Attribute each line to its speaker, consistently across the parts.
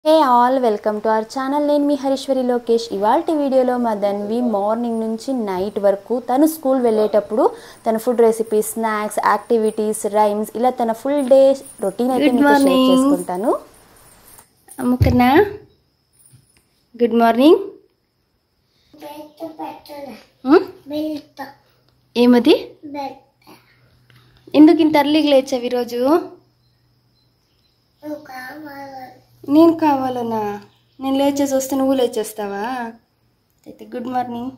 Speaker 1: Hey all welcome to our channel నేను మీ హరీశ్వరి లోకేష్ ఇవాళ వీడియోలో మా ధన్వి మార్నింగ్ నుంచి నైట్ వరకు తను స్కూల్ వెళ్ళేటప్పుడు తన food recipes snacks activities rhymes ఇలా తన ఫుల్ డే రొటీన్ అయితే
Speaker 2: Good
Speaker 1: మీతో షేర్
Speaker 2: morning.
Speaker 1: చేసుకుంటాను
Speaker 2: అమ్ముకన్నా గుడ్ మార్నింగ్ ఉమ్, ఏమది ఎందుకు ఇంత అర్లీగా లేచావు ఈరోజు నేను కావాలనా నేను లేచేసి వస్తే నువ్వు లేచేస్తావా అయితే గుడ్ మార్నింగ్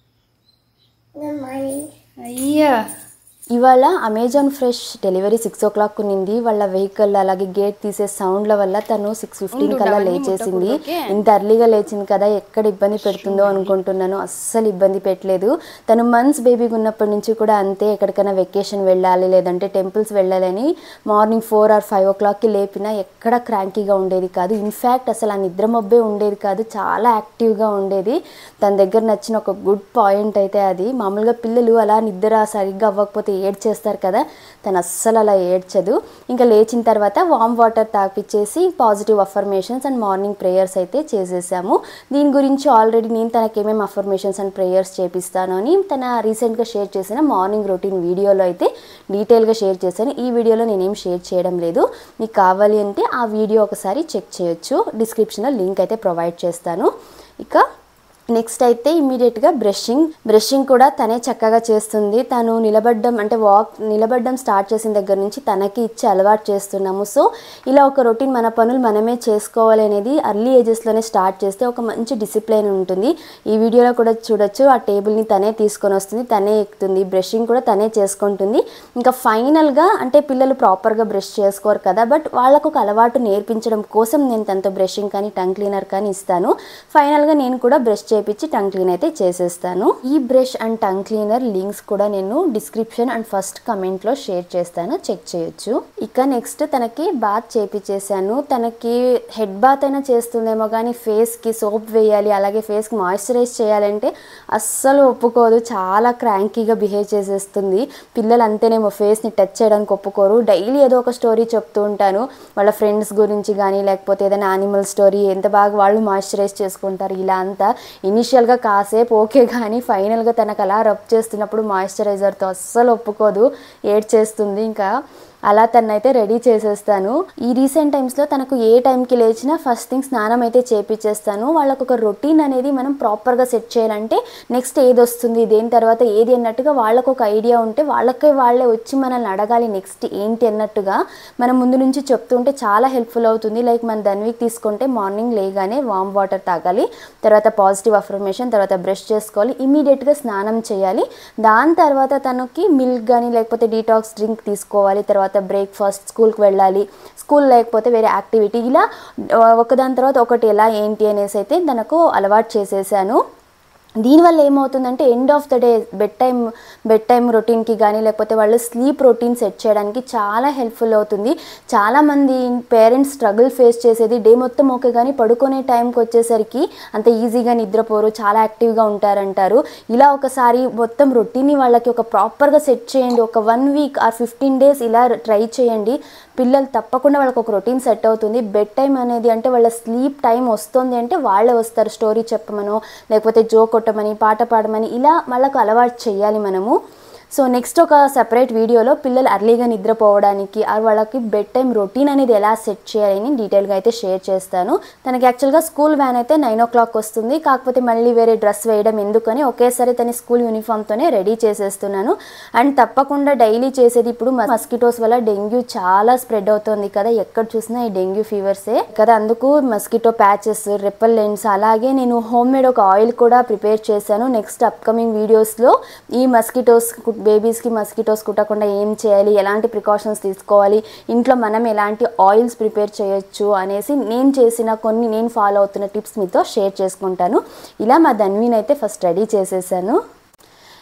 Speaker 2: అయ్యా
Speaker 1: ఇవాళ Amazon fresh delivery six o'clock ఉన్నింది వాళ్ళ వెహికల్ అలాగే గేట్ తీసే సౌండ్ల వల్ల తను సిక్స్ ఫిఫ్టీన్
Speaker 2: ఉండు,
Speaker 1: కల్లా
Speaker 2: అవన్నీ
Speaker 1: లేచేసింది
Speaker 2: ముట్టకూడదు, ఓకే?
Speaker 1: ఇంత అర్లీగా లేచింది కదా ఎక్కడ ఇబ్బంది పెడుతుందో అనుకుంటున్నాను అస్సలు ఇబ్బంది పెట్టలేదు తను మంత్స్ బేబీగా ఉన్నప్పటి నుంచి కూడా అంతే ఎక్కడికైనా వెకేషన్ వెళ్ళాలి లేదంటే టెంపుల్స్ వెళ్ళాలని మార్నింగ్ ఫోర్ ఆర్ ఫైవ్ ఓ క్లాక్కి లేపినా ఎక్కడ క్రాంకీగా ఉండేది కాదు ఇన్ఫ్యాక్ట్ అసలు ఆ నిద్ర మబ్బే ఉండేది కాదు చాలా యాక్టివ్గా ఉండేది తన దగ్గర నచ్చిన ఒక గుడ్ పాయింట్ అయితే అది మామూలుగా పిల్లలు అలా నిద్ర సరిగ్గా అవ్వకపోతే ఏడ్చేస్తారు కదా తను అస్సలు అలా ఏడ్చదు ఇంకా లేచిన తర్వాత వామ్ వాటర్ తాపిచ్చేసి positive affirmations and morning prayers అయితే చేసేసాము దీని గురించి ఆల్రెడీ నేను తనకి ఏమేమి అఫర్మేషన్స్ అండ్ ప్రేయర్స్ చేపిస్తాను అని తన రీసెంట్గా షేర్ చేసిన మార్నింగ్ రొటీన్ వీడియోలో అయితే డీటెయిల్గా షేర్ చేశాను ఈ వీడియోలో నేనేం షేర్ చేయడం లేదు మీకు కావాలి అంటే ఆ వీడియో ఒకసారి చెక్ చేయొచ్చు డిస్క్రిప్షన్లో లింక్ అయితే ప్రొవైడ్ చేస్తాను ఇక నెక్స్ట్ అయితే ఇమీడియట్గా బ్రషింగ్ బ్రషింగ్ కూడా తనే చక్కగా చేస్తుంది తను నిలబడ్డం అంటే వాక్ నిలబడ్డం స్టార్ట్ చేసిన దగ్గర నుంచి తనకి ఇచ్చి అలవాటు చేస్తున్నాము సో ఇలా ఒక రొటీన్ మన పనులు మనమే చేసుకోవాలి అనేది అర్లీ ఏజెస్లోనే స్టార్ట్ చేస్తే ఒక మంచి డిసిప్లైన్ ఉంటుంది ఈ వీడియోలో కూడా చూడొచ్చు ఆ టేబుల్ని తనే తీసుకొని వస్తుంది తనే ఎక్కుతుంది బ్రషింగ్ కూడా తనే చేసుకుంటుంది ఇంకా ఫైనల్గా అంటే పిల్లలు ప్రాపర్గా బ్రష్ చేసుకోరు కదా బట్ వాళ్ళకు ఒక అలవాటు నేర్పించడం కోసం నేను తనతో బ్రషింగ్ కానీ టంగ్ క్లీనర్ కానీ ఇస్తాను ఫైనల్గా నేను కూడా బ్రష్ చేపించి టంగ్ క్లీన్ అయితే చేసేస్తాను ఈ brush and tongue cleaner links కూడా నేను డిస్క్రిప్షన్ అండ్ ఫస్ట్ కమెంట్లో షేర్ చేస్తాను చెక్ చేయొచ్చు ఇక నెక్స్ట్ తనకి బాత్ చేపించేసాను తనకి హెడ్ బాత్ అయినా చేస్తుందేమో కానీ ఫేస్కి సోప్ వేయాలి అలాగే ఫేస్కి మాయిశ్చరైజ్ చేయాలంటే అస్సలు ఒప్పుకోదు చాలా క్రాంకీగా బిహేవ్ చేసేస్తుంది పిల్లలు అంతేనేమో ఫేస్ని టచ్ చేయడానికి ఒప్పుకోరు డైలీ ఏదో ఒక స్టోరీ చెప్తూ ఉంటాను వాళ్ళ ఫ్రెండ్స్ గురించి కానీ లేకపోతే ఏదైనా యానిమల్ స్టోరీ ఎంత బాగా వాళ్ళు మాయిశ్చరైజ్ చేసుకుంటారు ఇలా అంతా ఇనిషియల్గా కాసేపు ఓకే కానీ ఫైనల్గా తనకు అలా రబ్ చేస్తున్నప్పుడు మాయిశ్చరైజర్తో అస్సలు ఒప్పుకోదు ఏడ్చేస్తుంది ఇంకా అలా తనైతే రెడీ చేసేస్తాను ఈ రీసెంట్ టైమ్స్లో తనకు ఏ టైంకి లేచినా ఫస్ట్ థింగ్ స్నానం అయితే చేపించేస్తాను వాళ్ళకు ఒక రొటీన్ అనేది మనం ప్రాపర్గా సెట్ చేయాలంటే నెక్స్ట్ ఏది వస్తుంది దేని తర్వాత ఏది అన్నట్టుగా వాళ్ళకు ఒక ఐడియా ఉంటే వాళ్ళకే వాళ్ళే వచ్చి మనల్ని అడగాలి నెక్స్ట్ ఏంటి అన్నట్టుగా మనం ముందు నుంచి చెప్తుంటే చాలా హెల్ప్ఫుల్ అవుతుంది లైక్ మన ధన్విక్ తీసుకుంటే మార్నింగ్ లేగానే వామ్ వాటర్ తాగాలి తర్వాత పాజిటివ్ అఫర్మేషన్ తర్వాత బ్రష్ చేసుకోవాలి ఇమీడియట్గా స్నానం చేయాలి దాని తర్వాత తనకి మిల్క్ కానీ లేకపోతే డీటాక్స్ డ్రింక్ తీసుకోవాలి తర్వాత బ్రేక్ఫాస్ట్ స్కూల్కి వెళ్ళాలి స్కూల్ లేకపోతే వేరే యాక్టివిటీ ఇలా ఆ, ఒకదాని తర్వాత ఒకటి ఎలా ఏంటి అనేసి అయితే తనకు అలవాటు చేసేసాను దీనివల్ల ఏమవుతుందంటే end of the day bedtime bedtime రొటీన్కి కానీ లేకపోతే వాళ్ళు స్లీప్ రొటీన్ సెట్ చేయడానికి చాలా హెల్ప్ఫుల్ అవుతుంది చాలామంది పేరెంట్స్ స్ట్రగుల్ ఫేస్ చేసేది డే మొత్తం ఓకే కానీ పడుకునే టైంకి వచ్చేసరికి అంత ఈజీగా నిద్రపోరు చాలా యాక్టివ్గా ఉంటారంటారు ఇలా ఒకసారి మొత్తం రొటీన్ని వాళ్ళకి ఒక ప్రాపర్గా సెట్ చేయండి ఒక one week or fifteen days ఇలా ట్రై చేయండి పిల్లలు తప్పకుండా వాళ్ళకి ఒక రొటీన్ సెట్ అవుతుంది బెడ్ టైం అనేది అంటే వాళ్ళ స్లీప్ టైం వస్తుంది అంటే వాళ్ళే వస్తారు స్టోరీ చెప్పమనో లేకపోతే జో కొట్టమని పాట పాడమని ఇలా వాళ్ళకు అలవాటు చేయాలి మనము సో నెక్స్ట్ ఒక సెపరేట్ వీడియోలో పిల్లలు అర్లీగా నిద్రపోవడానికి ఆ వాళ్ళకి బెడ్ టైం రొటీన్ అనేది ఎలా సెట్ చేయాలని డీటెయిల్గా అయితే షేర్ చేస్తాను తనకి యాక్చువల్గా స్కూల్ వ్యాన్ అయితే నైన్ ఓ క్లాక్ వస్తుంది కాకపోతే మళ్ళీ వేరే డ్రెస్ వేయడం ఎందుకని ఒకేసారి తన స్కూల్ యూనిఫామ్తోనే రెడీ చేసేస్తున్నాను అండ్ తప్పకుండా డైలీ చేసేది ఇప్పుడు మస్కిటోస్ వల్ల డెంగ్యూ చాలా స్ప్రెడ్ అవుతుంది కదా ఎక్కడ చూసినా ఈ డెంగ్యూ ఫీవర్సే కదా అందుకు మస్కిటో ప్యాచెస్ రెప్పల్లెంట్స్ అలాగే నేను హోమ్ మేడ్ ఒక ఆయిల్ కూడా ప్రిపేర్ చేశాను నెక్స్ట్ అప్కమింగ్ వీడియోస్లో ఈ మస్కిటోస్ బేబీస్కి మస్కిటోస్ కుట్టకుండా ఏం చేయాలి ఎలాంటి ప్రికాషన్స్ తీసుకోవాలి ఇంట్లో మనం ఎలాంటి ఆయిల్స్ ప్రిపేర్ చేయొచ్చు అనేసి నేను చేసిన కొన్ని నేను ఫాలో అవుతున్న టిప్స్ మీతో షేర్ చేసుకుంటాను ఇలా మా ధన్వీని అయితే ఫస్ట్ రెడీ చేసేసాను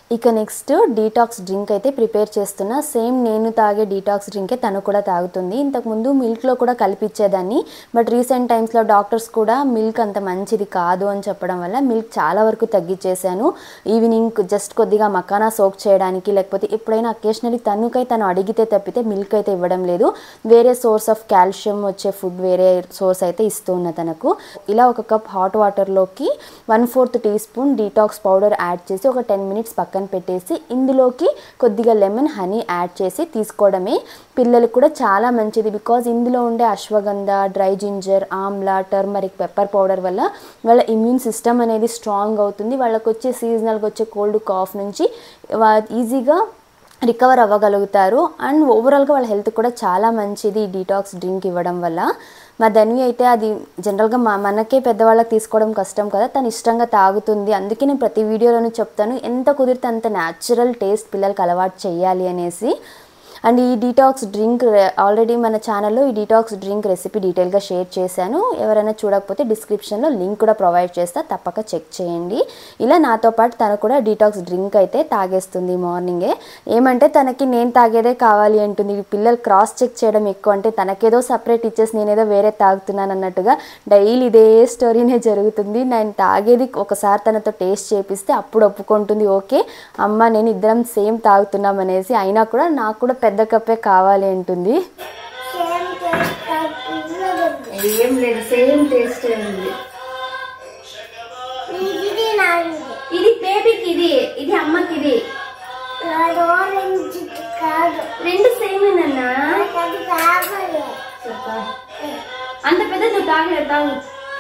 Speaker 1: ఇక నెక్స్ట్ డీటాక్స్ డ్రింక్ అయితే ప్రిపేర్ చేస్తున్నా సేమ్ నేను తాగే డీటాక్స్ డ్రింకే తను కూడా తాగుతుంది ఇంతకుముందు మిల్క్లో కూడా కలిపిచ్చేదాన్ని బట్ రీసెంట్ టైమ్స్లో డాక్టర్స్ కూడా మిల్క్ అంత మంచిది కాదు అని చెప్పడం వల్ల మిల్క్ చాలా వరకు తగ్గించేశాను ఈవినింగ్ జస్ట్ కొద్దిగా మకానా సోక్ చేయడానికి లేకపోతే ఎప్పుడైనా అకేషనలీ తనుకై తను అడిగితే తప్పితే మిల్క్ అయితే ఇవ్వడం లేదు వేరే సోర్స్ ఆఫ్ కాల్షియం వచ్చే ఫుడ్ వేరే సోర్స్ అయితే ఇస్తూ ఉన్నా తనకు ఇలా ఒక కప్ హాట్ వాటర్లోకి one fourth teaspoon detox powder add చేసి ఒక టెన్ మినిట్స్ పక్కన పెట్టేసి ఇందులోకి కొద్దిగా లెమన్ హనీ యాడ్ చేసి తీసుకోవడమే పిల్లలకు కూడా చాలా మంచిది బికాజ్ ఇందులో ఉండే ashwagandha dry ginger amla turmeric pepper powder వల్ల వాళ్ళ ఇమ్యూన్ సిస్టమ్ అనేది స్ట్రాంగ్ అవుతుంది వాళ్ళకి వచ్చే సీజనల్గా వచ్చే కోల్డ్ కాఫ్ నుంచి వా- ఈజీగా రికవర్ అవ్వగలుగుతారు అండ్ ఓవరాల్గా వాళ్ళ హెల్త్ కూడా చాలా మంచిది ఈ డీటాక్స్ డ్రింక్ ఇవ్వడం వల్ల మా ధన్వి అయితే అది జనరల్గా మా మనకే పెద్దవాళ్ళకి తీసుకోవడం కష్టం కదా తను ఇష్టంగా తాగుతుంది అందుకే నేను ప్రతి వీడియోలోనూ చెప్తాను ఎంత కుదిరితే అంత న్యాచురల్ టేస్ట్ పిల్లలకి అలవాటు చేయాలి అనేసి అండ్ ఈ డీటాక్స్ డ్రింక్ ఆల్రెడీ మన ఛానల్లో ఈ డీటాక్స్ డ్రింక్ రెసిపీ డీటెయిల్గా షేర్ చేశాను ఎవరైనా చూడకపోతే డిస్క్రిప్షన్లో లింక్ కూడా ప్రొవైడ్ చేస్తా తప్పక చెక్ చేయండి ఇలా నాతో పాటు తను కూడా డీటాక్స్ డ్రింక్ అయితే తాగేస్తుంది మార్నింగే ఏమంటే తనకి నేను తాగేదే కావాలి అంటుంది ఈ పిల్లలు క్రాస్ చెక్ చేయడం ఎక్కువ అంటే తనకేదో సపరేట్ ఇచ్చేసి నేనేదో వేరే తాగుతున్నాను అన్నట్టుగా డైలీ ఇదే స్టోరీనే జరుగుతుంది నేను తాగేది ఒకసారి తనతో టేస్ట్ చేపిస్తే అప్పుడు ఒప్పుకుంటుంది ఓకే అమ్మ నేను ఇద్దరం సేమ్ తాగుతున్నాం అనేసి అయినా కూడా నాకు కూడా పెద్ద కప్పే కావాలి అంటుంది ఏం లేదు సేమ్ టేస్ట్ ఉంది ఇది బేబీకి ఇది ఇది అమ్మకి ఇది రెండు సేమ్ ఏనన్నా అంత పెద్ద నువ్వు తాగలేదు తాగు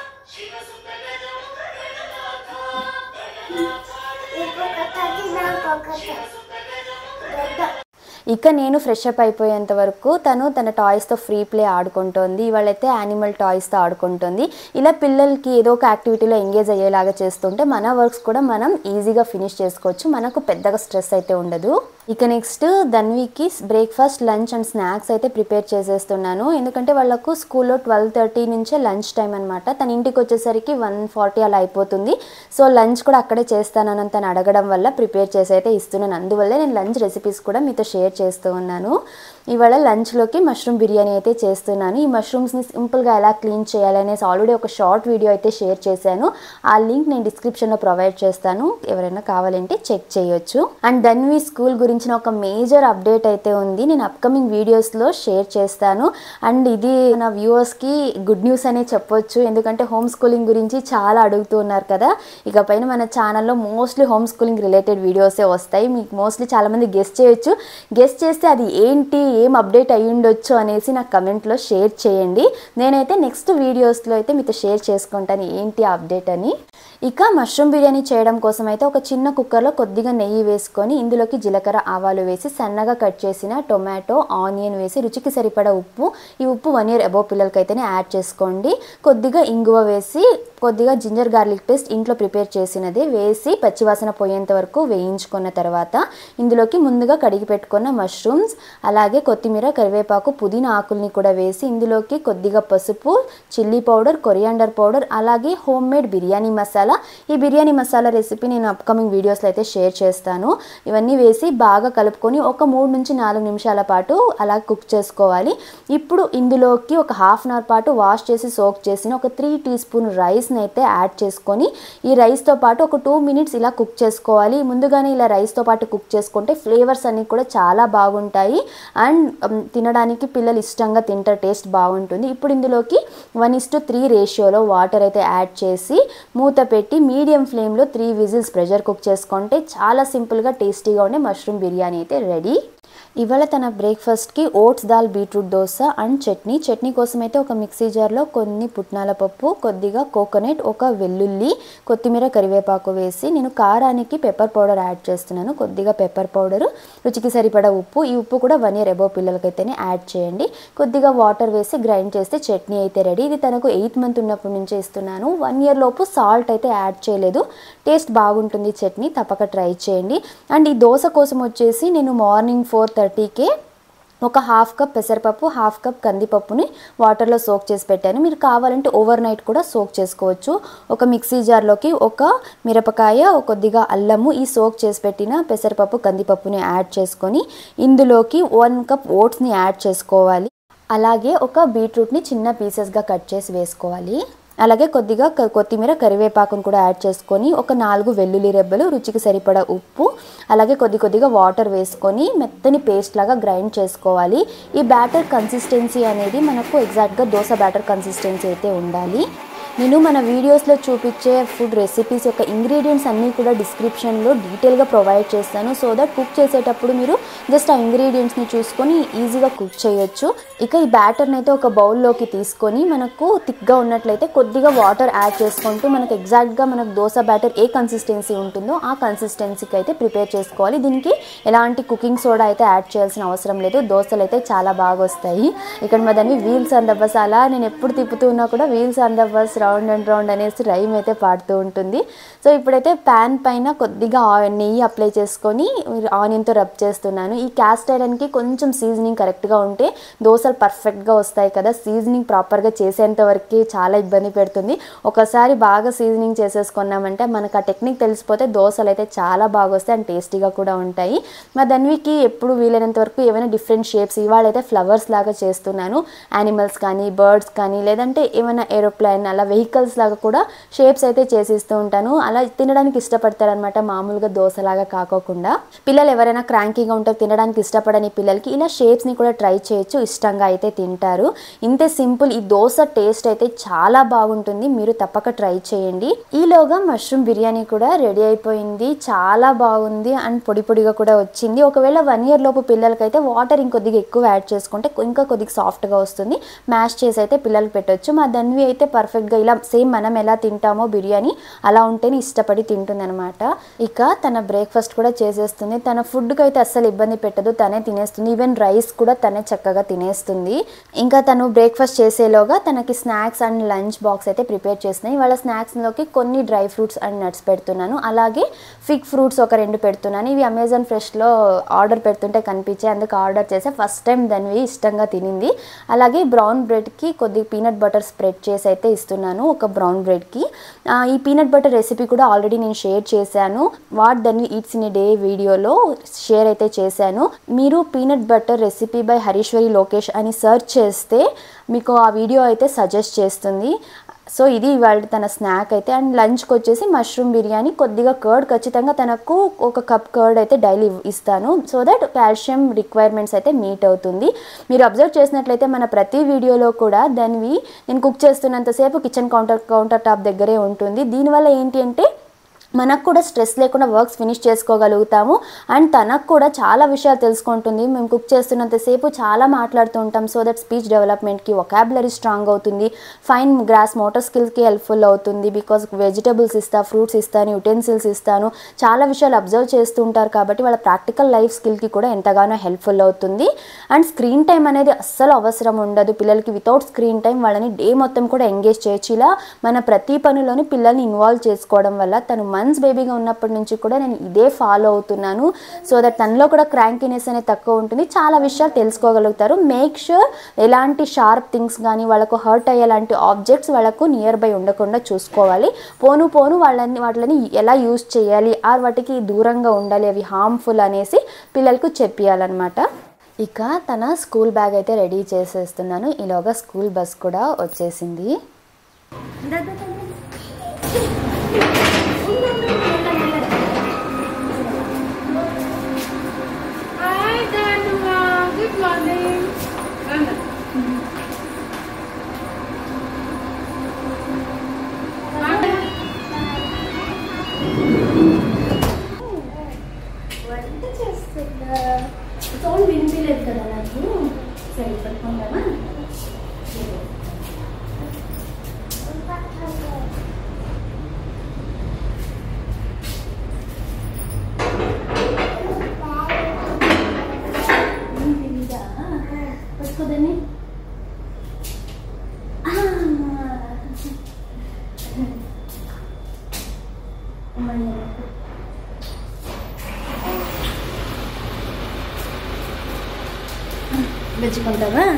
Speaker 1: ఇక నేను ఫ్రెష్ అప్ అయిపోయేంత వరకు తను తన టాయ్స్తో ఫ్రీ ప్లే ఆడుకుంటోంది ఇవాళైతే యానిమల్ టాయ్స్తో ఆడుకుంటుంది ఇలా పిల్లలకి ఏదో ఒక యాక్టివిటీలో ఎంగేజ్ అయ్యేలాగా చేస్తుంటే మన వర్క్స్ కూడా మనం ఈజీగా ఫినిష్ చేసుకోవచ్చు మనకు పెద్దగా స్ట్రెస్ అయితే ఉండదు ఇక నెక్స్ట్ ధన్వికి బ్రేక్ఫాస్ట్ లంచ్ అండ్ స్నాక్స్ అయితే ప్రిపేర్ చేసేస్తున్నాను ఎందుకంటే వాళ్ళకు స్కూల్లో ట్వెల్వ్ థర్టీ నుంచే లంచ్ టైం అనమాట తన ఇంటికి వచ్చేసరికి వన్ ఫార్టీ అలా అయిపోతుంది సో లంచ్ కూడా అక్కడే చేస్తానని తను అడగడం వల్ల ప్రిపేర్ చేసి అయితే ఇస్తున్నాను అందువల్ల నేను లంచ్ రెసిపీస్ కూడా మీతో షేర్ చేస్తూ ఉన్నాను ఇవాళ లంచ్లోకి మష్రూమ్ బిర్యానీ అయితే చేస్తున్నాను ఈ మష్రూమ్స్ని సింపుల్గా ఎలా క్లీన్ చేయాలి అనేసి ఆల్రెడీ ఒక షార్ట్ వీడియో అయితే షేర్ చేశాను ఆ లింక్ నేను డిస్క్రిప్షన్లో ప్రొవైడ్ చేస్తాను ఎవరైనా కావాలంటే చెక్ చేయొచ్చు అండ్ ధన్వి స్కూల్ గురించిన ఒక మేజర్ అప్డేట్ అయితే ఉంది నేను అప్కమింగ్ వీడియోస్లో షేర్ చేస్తాను అండ్ ఇది నా వ్యూవర్స్కి గుడ్ న్యూస్ అనే చెప్పొచ్చు ఎందుకంటే హోమ్ స్కూలింగ్ గురించి చాలా అడుగుతూ ఉన్నారు కదా ఇకపైన మన ఛానల్లో మోస్ట్లీ హోమ్ స్కూలింగ్ రిలేటెడ్ వీడియోసే వస్తాయి మీకు మోస్ట్లీ చాలామంది గెస్ట్ చేయొచ్చు గెస్ట్ చేస్తే అది ఏంటి ఏం అప్డేట్ అయ్యి ఉండొచ్చు అనేసి నాకు కమెంట్లో షేర్ చేయండి నేనైతే నెక్స్ట్ వీడియోస్లో అయితే మీతో షేర్ చేసుకుంటాను ఏంటి ఆ అప్డేట్ అని ఇక మష్రూమ్ బిర్యానీ చేయడం కోసం అయితే ఒక చిన్న కుక్కర్లో కొద్దిగా నెయ్యి వేసుకొని ఇందులోకి జీలకర్ర ఆవాలు వేసి సన్నగా కట్ చేసిన టొమాటో ఆనియన్ వేసి రుచికి సరిపడా ఉప్పు ఈ ఉప్పు వన్ ఇయర్ అబోవ్ పిల్లలకైతేనే యాడ్ చేసుకోండి కొద్దిగా ఇంగువ వేసి కొద్దిగా జింజర్ గార్లిక్ పేస్ట్ ఇంట్లో ప్రిపేర్ చేసినది వేసి పచ్చివాసన పోయేంత వరకు వేయించుకున్న తర్వాత ఇందులోకి ముందుగా కడిగి పెట్టుకున్న మష్రూమ్స్ అలాగే కొత్తిమీర కరివేపాకు పుదీనా ఆకుల్ని కూడా వేసి ఇందులోకి కొద్దిగా పసుపు చిల్లీ పౌడర్ కొరియాండర్ పౌడర్ అలాగే హోమ్ మేడ్ బిర్యానీ మసాలా ఈ బిర్యానీ మసాలా రెసిపీ నేను అప్కమింగ్ వీడియోస్లో అయితే షేర్ చేస్తాను ఇవన్నీ వేసి బాగా కలుపుకొని ఒక మూడు నుంచి నాలుగు నిమిషాల పాటు అలా కుక్ చేసుకోవాలి ఇప్పుడు ఇందులోకి ఒక హాఫ్ అన్ అవర్ పాటు వాష్ చేసి సోక్ చేసిన ఒక త్రీ టీ స్పూన్ రైస్ని అయితే యాడ్ చేసుకొని ఈ రైస్తో పాటు ఒక టూ మినిట్స్ ఇలా కుక్ చేసుకోవాలి ముందుగానే ఇలా రైస్తో పాటు కుక్ చేసుకుంటే ఫ్లేవర్స్ అన్నీ కూడా చాలా బాగుంటాయి అండ్ ఉమ్, తినడానికి పిల్లలు ఇష్టంగా తింటారు టేస్ట్ బాగుంటుంది ఇప్పుడు ఇందులోకి వన్ ఇస్ టు త్రీ రేషియోలో వాటర్ అయితే యాడ్ చేసి మూత పెట్టి మీడియం ఫ్లేమ్లో త్రీ విజిల్స్ ప్రెషర్ కుక్ చేసుకుంటే చాలా సింపుల్గా టేస్టీగా ఉండే మష్రూమ్ బిర్యానీ అయితే రెడీ ఇవాళ తన బ్రేక్ఫాస్ట్కి oats dal beetroot dosa and chutney chutney కోసం అయితే ఒక మిక్సీ జార్లో కొన్ని పుట్నాల పప్పు కొద్దిగా కోకోనట్ ఒక వెల్లుల్లి కొత్తిమీర కరివేపాకు వేసి నేను కారానికి పెప్పర్ పౌడర్ యాడ్ చేస్తున్నాను కొద్దిగా పెప్పర్ పౌడర్ రుచికి సరిపడా ఉప్పు ఈ ఉప్పు కూడా వన్ ఇయర్ అబోవ్ పిల్లలకైతేనే యాడ్ చేయండి కొద్దిగా వాటర్ వేసి గ్రైండ్ చేస్తే చట్నీ అయితే రెడీ ఇది తనకు ఎయిత్ మంత్ ఉన్నప్పటి నుంచే ఇస్తున్నాను వన్ ఇయర్ లోపు సాల్ట్ అయితే యాడ్ చేయలేదు టేస్ట్ బాగుంటుంది చట్నీ తప్పక ట్రై చేయండి అండ్ ఈ దోశ కోసం వచ్చేసి నేను మార్నింగ్ ఫోర్ థర్టీకే ఒక హాఫ్ కప్ పెసరపప్పు హాఫ్ కప్ కందిపప్పుని వాటర్లో సోక్ చేసి పెట్టాను మీరు కావాలంటే ఓవర్ నైట్ కూడా సోక్ చేసుకోవచ్చు ఒక మిక్సీ జార్లోకి ఒక మిరపకాయ కొద్దిగా అల్లము ఈ సోక్ చేసి పెట్టిన పెసరపప్పు కందిపప్పుని యాడ్ చేసుకొని ఇందులోకి వన్ కప్ ఓట్స్ని యాడ్ చేసుకోవాలి అలాగే ఒక బీట్రూట్ని చిన్న పీసెస్గా కట్ చేసి వేసుకోవాలి అలాగే కొద్దిగా క- కొత్తిమీర కరివేపాకును కూడా యాడ్ చేసుకొని ఒక నాలుగు వెల్లుల్లి రెబ్బలు రుచికి సరిపడా ఉప్పు అలాగే కొద్ది కొద్దిగా వాటర్ వేసుకొని మెత్తని పేస్ట్ లాగా గ్రైండ్ చేసుకోవాలి ఈ బ్యాటర్ కన్సిస్టెన్సీ అనేది మనకు ఎగ్జాక్ట్గా దోశ బ్యాటర్ కన్సిస్టెన్సీ అయితే ఉండాలి నేను మన వీడియోస్లో చూపించే ఫుడ్ రెసిపీస్ యొక్క ఇంగ్రీడియంట్స్ అన్నీ కూడా డిస్క్రిప్షన్లో డీటెయిల్గా ప్రొవైడ్ చేస్తాను సో దట్ కుక్ చేసేటప్పుడు మీరు జస్ట్ ఆ ఇంగ్రీడియంట్స్ని చూసుకొని ఈజీగా కుక్ చేయొచ్చు ఇక ఈ బ్యాటర్ని అయితే ఒక బౌల్లోకి తీసుకొని మనకు థిక్గా ఉన్నట్లయితే కొద్దిగా వాటర్ యాడ్ చేసుకుంటూ మనకు ఎగ్జాక్ట్గా మనకు దోశ బ్యాటర్ ఏ కన్సిస్టెన్సీ ఉంటుందో ఆ కన్సిస్టెన్సీకి అయితే ప్రిపేర్ చేసుకోవాలి దీనికి ఎలాంటి కుకింగ్ సోడా అయితే యాడ్ చేయాల్సిన అవసరం లేదు దోశలు అయితే చాలా బాగా వస్తాయి ఇక్కడ మా దాన్ని వీల్స్ అండ్ బస్ అలా నేను ఎప్పుడు తిప్పుతూ ఉన్నా కూడా wheels and bus round and round అనేసి రైమ్ అయితే పాడుతూ ఉంటుంది సో ఇప్పుడైతే ప్యాన్ పైన కొద్దిగా ఆ- నెయ్యి అప్లై చేసుకొని ఆనియన్తో రబ్ చేస్తున్నాను ఈ క్యాస్ట్ ఐరన్కి కొంచెం సీజనింగ్ కరెక్ట్గా ఉంటే దోశలు పర్ఫెక్ట్గా వస్తాయి కదా సీజనింగ్ ప్రాపర్గా చేసేంత వరకు చాలా ఇబ్బంది పెడుతుంది ఒకసారి బాగా సీజనింగ్ చేసేసుకున్నామంటే మనకు ఆ టెక్నిక్ తెలిసిపోతే దోశలు అయితే చాలా బాగా వస్తాయి అండ్ టేస్టీగా కూడా ఉంటాయి మా ధన్వికి ఎప్పుడు వీలైనంత వరకు ఏమైనా డిఫరెంట్ షేప్స్ ఇవాళ అయితే ఫ్లవర్స్ లాగా చేస్తున్నాను యానిమల్స్ కానీ బర్డ్స్ కానీ లేదంటే ఏమైనా ఏరోప్లేన్ అలా వెహికల్స్ లాగా కూడా షేప్స్ అయితే చేసిస్తూ ఉంటాను అలా తినడానికి ఇష్టపడతారనమాట మామూలుగా దోశలాగా కాకోకుండా పిల్లలు ఎవరైనా క్రాంకీగా ఉంటే తినడానికి ఇష్టపడని పిల్లలకి ఇలా షేప్స్ని కూడా ట్రై చేయొచ్చు ఇష్టంగా అయితే తింటారు ఇంతే సింపుల్ ఈ దోశ టేస్ట్ అయితే చాలా బాగుంటుంది మీరు తప్పక ట్రై చేయండి ఈలోగా మష్రూమ్ బిర్యానీ కూడా రెడీ అయిపోయింది చాలా బాగుంది అండ్ పొడి పొడిగా కూడా వచ్చింది ఒకవేళ వన్ ఇయర్ లోపు పిల్లలకైతే వాటర్ ఇంకొద్దిగా ఎక్కువ యాడ్ చేసుకుంటే ఇంకా కొద్దిగా సాఫ్ట్గా వస్తుంది మ్యాష్ చేసి అయితే పిల్లలకి పెట్టొచ్చు మా ధన్వి అయితే పర్ఫెక్ట్గా ఇలా సేమ్ మనం ఎలా తింటామో బిర్యానీ అలా ఉంటేనే ఇష్టపడి తింటుంది అనమాట ఇక తన బ్రేక్ఫాస్ట్ కూడా చేసేస్తుంది తన ఫుడ్కి అయితే అస్సలు ఇబ్బంది పెట్టదు తనే తినేస్తుంది ఈవెన్ రైస్ కూడా తనే చక్కగా తినేస్తుంది ఇంకా తను బ్రేక్ఫాస్ట్ చేసేలోగా తనకి స్నాక్స్ అండ్ లంచ్ బాక్స్ అయితే ప్రిపేర్ చేస్తున్నాయి వాళ్ళ స్నాక్స్లోకి కొన్ని డ్రై ఫ్రూట్స్ అండ్ నట్స్ పెడుతున్నాను అలాగే ఫిగ్ ఫ్రూట్స్ ఒక రెండు పెడుతున్నాను ఇవి అమెజాన్ ఫ్రెష్లో ఆర్డర్ పెడుతుంటే కనిపించాయి అందుకు ఆర్డర్ చేసే ఫస్ట్ టైం దానివి ఇష్టంగా తినింది అలాగే బ్రౌన్ బ్రెడ్కి కొద్ది పీనట్ బటర్ స్ప్రెడ్ చేసి అయితే ఇస్తున్నాను ఒక బ్రౌన్ బ్రెడ్కి ఆ, ఈ పీనట్ బటర్ రెసిపీ కూడా ఆల్రెడీ నేను షేర్ చేశాను what then eats in a day వీడియోలో షేర్ అయితే చేశాను మీరు peanut butter recipe by Harishwari Lokesh అని సెర్చ్ చేస్తే మీకు ఆ వీడియో అయితే సజెస్ట్ చేస్తుంది సో ఇది ఇవాళ తన స్నాక్ అయితే అండ్ లంచ్కి వచ్చేసి మష్రూమ్ బిర్యానీ కొద్దిగా కర్డ్ ఖచ్చితంగా తనకు ఒక కప్ కర్డ్ అయితే డైలీ ఇస్తాను సో దట్ కాల్షియం రిక్వైర్మెంట్స్ అయితే మీట్ అవుతుంది మీరు అబ్జర్వ్ చేసినట్లయితే మన ప్రతి వీడియోలో కూడా దానివి నేను కుక్ చేస్తున్నంతసేపు కిచెన్ కౌంటర్ కౌంటర్ టాప్ దగ్గరే ఉంటుంది దీనివల్ల ఏంటి అంటే మనకు కూడా స్ట్రెస్ లేకుండా వర్క్స్ ఫినిష్ చేసుకోగలుగుతాము అండ్ తనకు కూడా చాలా విషయాలు తెలుసుకుంటుంది మేము కుక్ చేస్తున్నంతసేపు చాలా మాట్లాడుతూ ఉంటాం సో దట్ స్పీచ్ డెవలప్మెంట్కి ఒకాబులరీ స్ట్రాంగ్ అవుతుంది ఫైన్ గ్రాస్ మోటార్ స్కిల్స్కి హెల్ప్ఫుల్ అవుతుంది బికాస్ వెజిటబుల్స్ ఇస్తా ఫ్రూట్స్ ఇస్తాను యుటెన్సిల్స్ ఇస్తాను చాలా విషయాలు అబ్జర్వ్ చేస్తూ ఉంటారు కాబట్టి వాళ్ళ ప్రాక్టికల్ లైఫ్ స్కిల్కి కూడా ఎంతగానో హెల్ప్ఫుల్ అవుతుంది అండ్ స్క్రీన్ టైం అనేది అస్సలు అవసరం ఉండదు పిల్లలకి వితౌట్ స్క్రీన్ టైం వాళ్ళని డే మొత్తం కూడా ఎంగేజ్ చేయొచ్చు ఇలా మన ప్రతి పనిలోని పిల్లల్ని ఇన్వాల్వ్ చేసుకోవడం వల్ల తను మంత్స్ బేబీగా ఉన్నప్పటి నుంచి కూడా నేను ఇదే ఫాలో అవుతున్నాను సో దట్ తనలో కూడా క్రాంకీనెస్ అనేది తక్కువ ఉంటుంది చాలా విషయాలు తెలుసుకోగలుగుతారు మేక్ షూర్ ఎలాంటి షార్ప్ థింగ్స్ కానీ వాళ్ళకు హర్ట్ అయ్యేలాంటి ఆబ్జెక్ట్స్ వాళ్ళకు నియర్ బై ఉండకుండా చూసుకోవాలి పోను పోను వాళ్ళని వాటిని ఎలా యూజ్ చేయాలి ఆర్ వాటికి దూరంగా ఉండాలి అవి హార్మ్ఫుల్ అనేసి పిల్లలకు చెప్పియాలన్నమాట ఇక తన స్కూల్ బ్యాగ్ అయితే రెడీ చేసేస్తున్నాను ఈలోగా స్కూల్ బస్ కూడా వచ్చేసింది
Speaker 3: Hi, Dhanuma. Good morning.
Speaker 1: వంట చేస్తున్నా సౌండ్ వినిపించలేదు కదా నాకు సరే పట్టుకుందామా
Speaker 2: మెచ్చుకుంటావా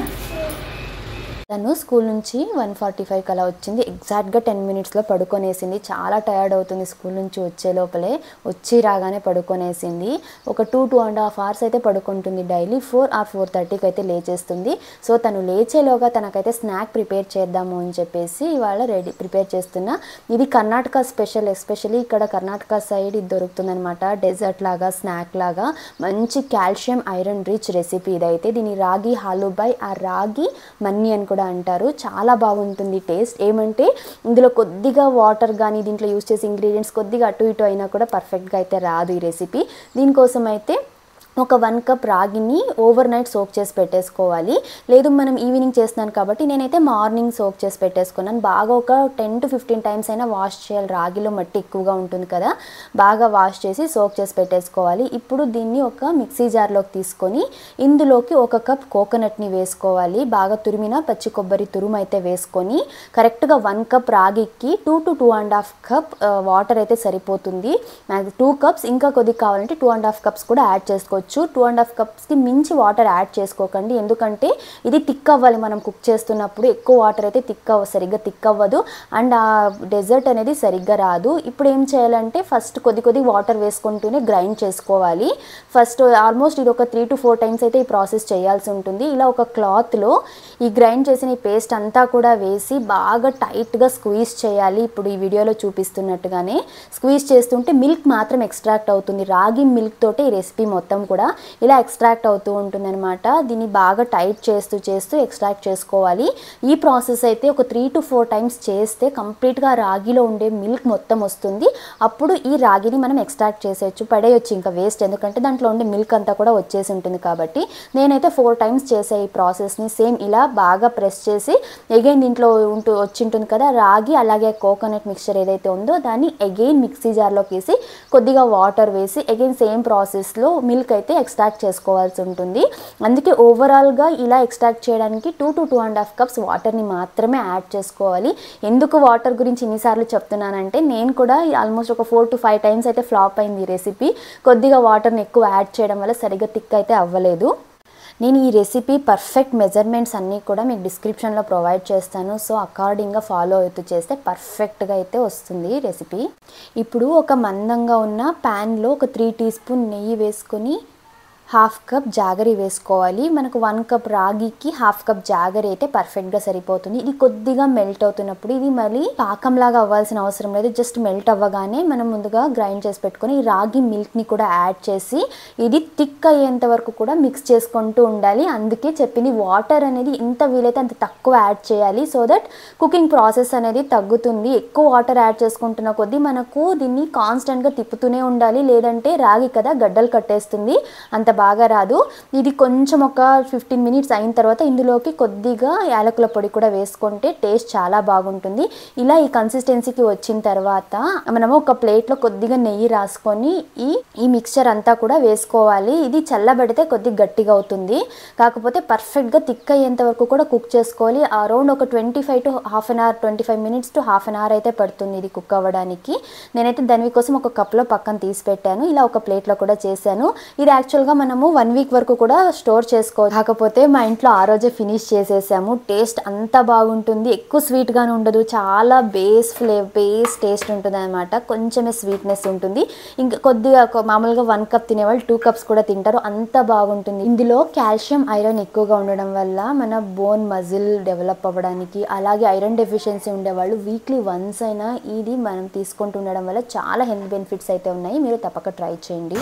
Speaker 1: తను స్కూల్ నుంచి వన్ ఫార్టీ ఫైవ్కి అలా వచ్చింది ఎగ్జాక్ట్గా టెన్ మినిట్స్లో పడుకొనేసింది చాలా టయర్డ్ అవుతుంది స్కూల్ నుంచి వచ్చే లోపలే వచ్చి రాగానే పడుకొనేసింది ఒక two two and half hours అయితే పడుకుంటుంది డైలీ ఫోర్ ఆర్ ఫోర్ థర్టీకి అయితే లేచేస్తుంది సో తను లేచేలోగా తనకైతే స్నాక్ ప్రిపేర్ చేద్దాము అని చెప్పేసి ఇవాళ రెడీ ప్రిపేర్ చేస్తున్నా ఇది కర్ణాటక స్పెషల్ ఎస్పెషల్లీ ఇక్కడ కర్ణాటక సైడ్ ఇది దొరుకుతుందనమాట డెజర్ట్ లాగా స్నాక్ లాగా మంచి కాల్షియం ఐరన్ రిచ్ రెసిపీ ఇదైతే దీని రాగి హాలుబాయ్ ఆ రాగి మన్ని అని కూడా అంటారు చాలా బాగుంటుంది టేస్ట్ ఏమంటే ఇందులో కొద్దిగా వాటర్ కానీ దీంట్లో యూస్ చేసే ఇంగ్రీడియంట్స్ కొద్దిగా అటు ఇటు అయినా కూడా పర్ఫెక్ట్గా అయితే రాదు ఈ రెసిపీ దీనికోసం అయితే ఒక వన్ కప్ రాగిని ఓవర్ నైట్ సోక్ చేసి పెట్టేసుకోవాలి లేదు మనం ఈవినింగ్ చేస్తున్నాను కాబట్టి నేనైతే మార్నింగ్ సోక్ చేసి పెట్టేసుకున్నాను బాగా ఒక టెన్ టు ఫిఫ్టీన్ టైమ్స్ అయినా వాష్ చేయాలి రాగిలో మట్టి ఎక్కువగా ఉంటుంది కదా బాగా వాష్ చేసి సోక్ చేసి పెట్టేసుకోవాలి ఇప్పుడు దీన్ని ఒక మిక్సీ జార్లోకి తీసుకొని ఇందులోకి ఒక కప్ కోకోనట్ని వేసుకోవాలి బాగా తురిమిన పచ్చి కొబ్బరి తురుము అయితే వేసుకొని కరెక్ట్గా వన్ కప్ రాగికి two to two and half cup water అయితే సరిపోతుంది నాకు టూ కప్స్ ఇంకా కొద్దిగా కావాలంటే టూ అండ్ హాఫ్ కప్స్ కూడా యాడ్ చేసుకోవచ్చు టూ అండ్ హాఫ్ కప్స్కి మించి వాటర్ యాడ్ చేసుకోకండి ఎందుకంటే ఇది థిక్ అవ్వాలి మనం కుక్ చేస్తున్నప్పుడు ఎక్కువ వాటర్ అయితే థిక్ అవ్వ సరిగ్గా థిక్ అవ్వదు అండ్ ఆ డెజర్ట్ అనేది సరిగ్గా రాదు ఇప్పుడు ఏం చేయాలంటే ఫస్ట్ కొద్ది కొద్ది వాటర్ వేసుకుంటూనే గ్రైండ్ చేసుకోవాలి ఫస్ట్ ఆల్మోస్ట్ ఇది ఒక త్రీ టు ఫోర్ టైమ్స్ అయితే ఈ ప్రాసెస్ చేయాల్సి ఉంటుంది ఇలా ఒక క్లాత్లో ఈ గ్రైండ్ చేసిన ఈ పేస్ట్ అంతా కూడా వేసి బాగా టైట్గా స్క్వీజ్ చేయాలి ఇప్పుడు ఈ వీడియోలో చూపిస్తున్నట్టుగానే స్క్వీజ్ చేస్తుంటే మిల్క్ మాత్రం ఎక్స్ట్రాక్ట్ అవుతుంది రాగి మిల్క్ తోటే ఈ రెసిపీ మొత్తం కూడా ఇలా ఎక్స్ట్రాక్ట్ అవుతూ ఉంటుందన్నమాట దీన్ని బాగా టైట్ చేస్తూ చేస్తూ ఎక్స్ట్రాక్ట్ చేసుకోవాలి ఈ ప్రాసెస్ అయితే ఒక త్రీ టు ఫోర్ టైమ్స్ చేస్తే కంప్లీట్గా రాగిలో ఉండే మిల్క్ మొత్తం వస్తుంది అప్పుడు ఈ రాగిని మనం ఎక్స్ట్రాక్ట్ చేసేయచ్చు పడేయచ్చు ఇంకా వేస్ట్ ఎందుకంటే దాంట్లో ఉండే మిల్క్ అంతా కూడా వచ్చేసి ఉంటుంది కాబట్టి నేనైతే ఫోర్ టైమ్స్ చేసే ఈ ప్రాసెస్ని సేమ్ ఇలా బాగా ప్రెస్ చేసి అగైన్ దీంట్లో ఉంటూ వచ్చి ఉంటుంది కదా రాగి అలాగే కోకోనట్ మిక్చర్ ఏదైతే ఉందో దాన్ని అగైన్ మిక్సీ జార్లోకి వేసి కొద్దిగా వాటర్ వేసి అగైన్ సేమ్ ప్రాసెస్లో మిల్క్ అయితే ఎక్స్ట్రాక్ట్ చేసుకోవాల్సి ఉంటుంది అందుకే ఓవరాల్గా ఇలా ఎక్స్ట్రాక్ట్ చేయడానికి two to two and half cups వాటర్ని మాత్రమే యాడ్ చేసుకోవాలి ఎందుకు వాటర్ గురించి ఇన్నిసార్లు చెప్తున్నానంటే నేను కూడా ఆల్మోస్ట్ ఒక ఫోర్ టు ఫైవ్ టైమ్స్ అయితే ఫ్లాప్ అయింది ఈ రెసిపీ కొద్దిగా వాటర్ని ఎక్కువ యాడ్ చేయడం వల్ల సరిగ్గా థిక్ అయితే అవ్వలేదు నేను ఈ రెసిపీ పర్ఫెక్ట్ మెజర్మెంట్స్ అన్నీ కూడా మీకు డిస్క్రిప్షన్లో ప్రొవైడ్ చేస్తాను సో అకార్డింగ్గా ఫాలో అవుతూ చేస్తే పర్ఫెక్ట్గా అయితే వస్తుంది రెసిపీ ఇప్పుడు ఒక మందంగా ఉన్న ప్యాన్లో ఒక త్రీ టీ స్పూన్ నెయ్యి వేసుకొని హాఫ్ కప్ జాగరి వేసుకోవాలి మనకు వన్ కప్ రాగికి హాఫ్ కప్ జాగరి అయితే పర్ఫెక్ట్గా సరిపోతుంది ఇది కొద్దిగా మెల్ట్ అవుతున్నప్పుడు ఇది మళ్ళీ పాకంలాగా అవ్వాల్సిన అవసరం లేదు జస్ట్ మెల్ట్ అవ్వగానే మనం ముందుగా గ్రైండ్ చేసి పెట్టుకొని ఈ రాగి మిల్క్ని కూడా యాడ్ చేసి ఇది థిక్ అయ్యేంత వరకు కూడా మిక్స్ చేసుకుంటూ ఉండాలి అందుకే చెప్పింది వాటర్ అనేది ఎంత వీలైతే అంత తక్కువ యాడ్ చేయాలి సో దట్ కుకింగ్ ప్రాసెస్ అనేది తగ్గుతుంది ఎక్కువ వాటర్ యాడ్ చేసుకుంటున్న కొద్దీ మనకు దీన్ని కాన్స్టెంట్గా తిప్పుతూనే ఉండాలి లేదంటే రాగి కదా గడ్డలు కట్టేస్తుంది అంత బాగా రాదు ఇది కొంచెం ఒక ఫిఫ్టీన్ మినిట్స్ అయిన తర్వాత ఇందులోకి కొద్దిగా యాలకుల పొడి కూడా వేసుకుంటే టేస్ట్ చాలా బాగుంటుంది ఇలా ఈ కన్సిస్టెన్సీకి వచ్చిన తర్వాత మనము ఒక ప్లేట్లో కొద్దిగా నెయ్యి రాసుకొని ఈ ఈ మిక్చర్ అంతా కూడా వేసుకోవాలి ఇది చల్లబడితే కొద్దిగా గట్టిగా అవుతుంది కాకపోతే పర్ఫెక్ట్గా థిక్ అయ్యేంత వరకు కూడా కుక్ చేసుకోవాలి అరౌండ్ ఒక twenty five to half an hour twenty five minutes to half an hour అయితే పడుతుంది ఇది కుక్ అవ్వడానికి నేనైతే దాని కోసం ఒక కప్లో పక్కన తీసి పెట్టాను ఇలా ఒక ప్లేట్లో కూడా చేశాను ఇది యాక్చువల్గా మనము వన్ వీక్ వరకు కూడా స్టోర్ చేసుకో కాకపోతే మా ఇంట్లో ఆ రోజే ఫినిష్ చేసేసాము టేస్ట్ అంత బాగుంటుంది ఎక్కువ స్వీట్గానే ఉండదు చాలా బేస్ ఫ్లే బేస్ టేస్ట్ ఉంటుంది అనమాట కొంచెమే స్వీట్నెస్ ఉంటుంది ఇంకా కొద్దిగా కొ- మామూలుగా వన్ కప్ తినేవాళ్ళు టూ కప్స్ కూడా తింటారు అంత బాగుంటుంది ఇందులో కాల్షియం ఐరన్ ఎక్కువగా ఉండడం వల్ల మన బోన్ మజిల్ డెవలప్ అవ్వడానికి అలాగే ఐరన్ డెఫిషియన్సీ ఉండేవాళ్ళు వీక్లీ వన్స్ అయినా ఇది మనం తీసుకుంటూ ఉండడం వల్ల చాలా హెల్త్ బెనిఫిట్స్ అయితే ఉన్నాయి మీరు తప్పక ట్రై చేయండి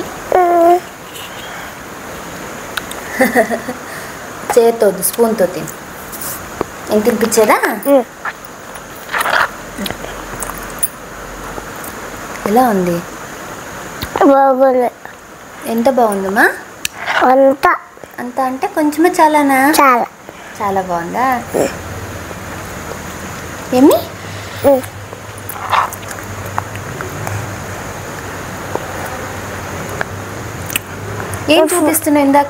Speaker 1: చేత్తో స్పూన్తో తిని నేను తినిపించేదా ఎలా ఉంది
Speaker 4: బాగుంది
Speaker 1: ఎంత బాగుందమ్మా
Speaker 4: అంతా
Speaker 1: అంత అంటే కొంచెమే చాలానా
Speaker 4: చాలా
Speaker 1: చాలా బాగుందా ఏమి ఏం చూపిస్తున్నావు ఇందాక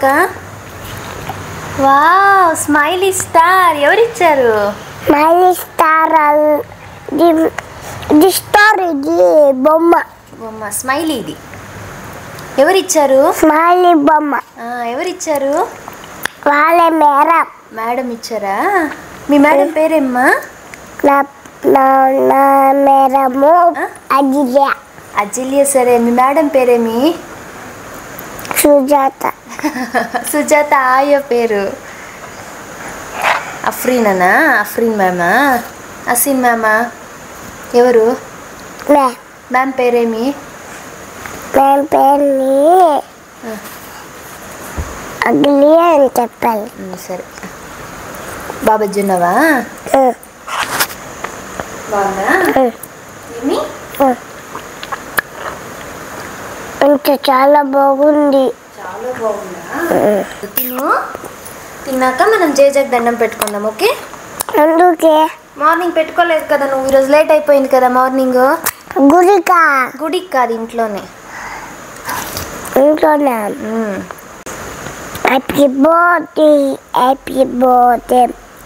Speaker 1: వావ్ స్మైలీ స్టార్ ఎవరిచ్చారు
Speaker 4: మళ్ళీ స్టార్ అల్- ఇది- ఇది స్టార్ ఇది బొమ్మ
Speaker 1: బొమ్మ స్మైలీ ఇది ఎవరిచ్చారు
Speaker 4: స్మైలీ బొమ్మ
Speaker 1: ఆ, ఎవరిచ్చారు
Speaker 4: వాళ్ళ మేడం
Speaker 1: మేడం ఇచ్చారా మీ మేడం పేరేమ్మా
Speaker 4: నా నా నా మేడము అజిలే
Speaker 1: అజిలియ సరే మీ మేడం పేరేమి
Speaker 4: సుజాత
Speaker 1: సుజాత ఆయో పేరు అఫ్రీనా అఫ్రీన్ మ్యామా అసీన్ మ్యామా ఎవరు
Speaker 4: మే
Speaker 1: మ్యామ్ పేరేమి
Speaker 4: మేము పేరుని అగ్లి అని చెప్పాలి
Speaker 1: ఉమ్, సరే బాబజ్జున్నావా
Speaker 4: ఉం,
Speaker 1: బాగున్నా
Speaker 4: ఉం,
Speaker 1: ఏమి
Speaker 4: ఉం. ఇంత చాలా బాగుంది
Speaker 1: చాలా బాగుందా తిను తిన్నాక మనం జేజక్ దండం పెట్టుకుందాం ఓకే
Speaker 4: అందుకే
Speaker 1: మార్నింగ్ పెట్టుకోలేదు కదా నువ్వు ఈరోజు లేట్ అయిపోయింది కదా మార్నింగ్
Speaker 4: గుడికా
Speaker 1: గుడికి కాదు ఇంట్లోనే
Speaker 4: ఇంట్లోనే
Speaker 1: ఉమ్.
Speaker 4: హ్యాపీ బర్త్డే హ్యాపీ బర్త్డే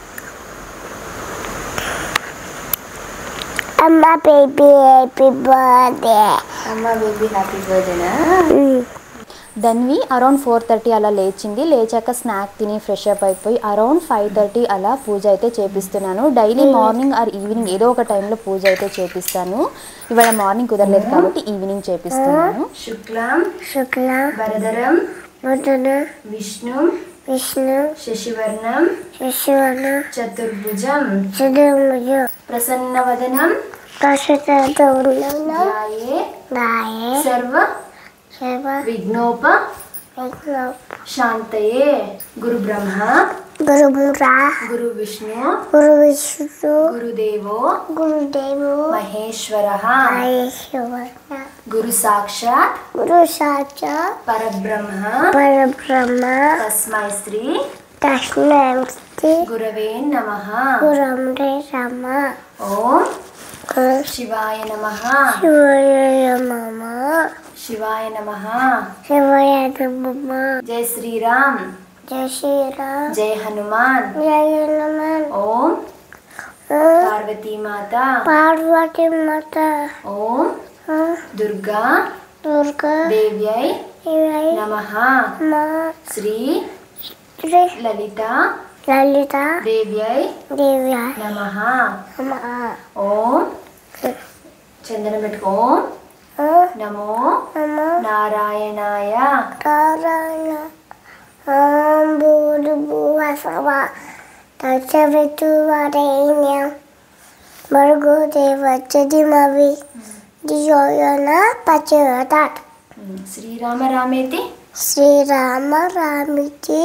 Speaker 4: అమ్మ బేబీ హ్యాపీ బర్త్డే
Speaker 1: అమ్మ బేబీ హ్యాపీ బర్త్డేనా ధన్వి అరౌండ్ ఫోర్ థర్టీ అలా లేచింది లేచాక స్నాక్ తిని ఫ్రెష్ అప్ అయిపోయి అరౌండ్ ఫైవ్ థర్టీ అలా పూజ అయితే చేపిస్తున్నాను డైలీ మార్నింగ్ ఆర్ ఈవినింగ్ ఏదో ఒక టైంలో పూజ అయితే చేపిస్తాను ఇవాళ మార్నింగ్ కుదరలేదు కాబట్టి ఈవినింగ్ చేపిస్తున్నాను శుక్లం
Speaker 4: శుక్ల
Speaker 1: వరదరం
Speaker 4: బుధన
Speaker 1: విష్ణు
Speaker 4: విష్ణు
Speaker 1: శశివర్ణం
Speaker 4: శిశువన
Speaker 1: చతుర్భుజం
Speaker 4: చదువు
Speaker 1: ప్రసన్నవదనం
Speaker 4: ప్రస్తుత ఉన్నాను
Speaker 1: ధ్యాయే
Speaker 4: నాయే
Speaker 1: సర్వ
Speaker 4: శివ
Speaker 1: విఘ్నోప
Speaker 4: విఘ్న
Speaker 1: శాంతయే గురు బ్రహ్మ
Speaker 4: గురుమురా
Speaker 1: గురు విష్ణు
Speaker 4: గురు విష్ణు
Speaker 1: గురుదేవో
Speaker 4: గురుదేవు
Speaker 1: మహేశ్వర
Speaker 4: మహేశ్వర
Speaker 1: గురు సాక్షాత్
Speaker 4: గురు సాచ
Speaker 1: పరబ్రహ్మ
Speaker 4: పరబ్రహ్మ
Speaker 1: తస్మై శ్రీ
Speaker 4: దక్షిణాంతి
Speaker 1: గురవే నమ
Speaker 4: గురమ్రే రమ
Speaker 1: ఓం శివాయ నమ
Speaker 4: శివయ మమ
Speaker 1: శివాయ నమ
Speaker 4: శివయ నమ
Speaker 1: జై శ్రీరామ్
Speaker 4: జయ శ్రీరామ్
Speaker 1: జై హనుమాన్
Speaker 4: జయ హనుమాన్
Speaker 1: ఓం పార్వతీ మాత
Speaker 4: పార్వతి మాత
Speaker 1: ఓం దుర్గా
Speaker 4: దుర్గా
Speaker 1: దేవ్యై
Speaker 4: శివయ
Speaker 1: నమ
Speaker 4: మా
Speaker 1: శ్రీ
Speaker 4: శ్రీ
Speaker 1: లలిత
Speaker 4: లలిత
Speaker 1: దేవ్యై
Speaker 4: దివ్య
Speaker 1: నమ
Speaker 4: నమ
Speaker 1: ఓం చందనం పెట్టుకో ఓం నమో
Speaker 4: నమ
Speaker 1: నారాయణాయ
Speaker 4: నారాయణ ఓం భూరు భువసవ తచ్చవితు వరేణ్యం భర్గో దేవచ్చదిమవి దియోయన పచయతాత్
Speaker 1: శ్రీరామ రామేతి
Speaker 4: శ్రీరామ రామితి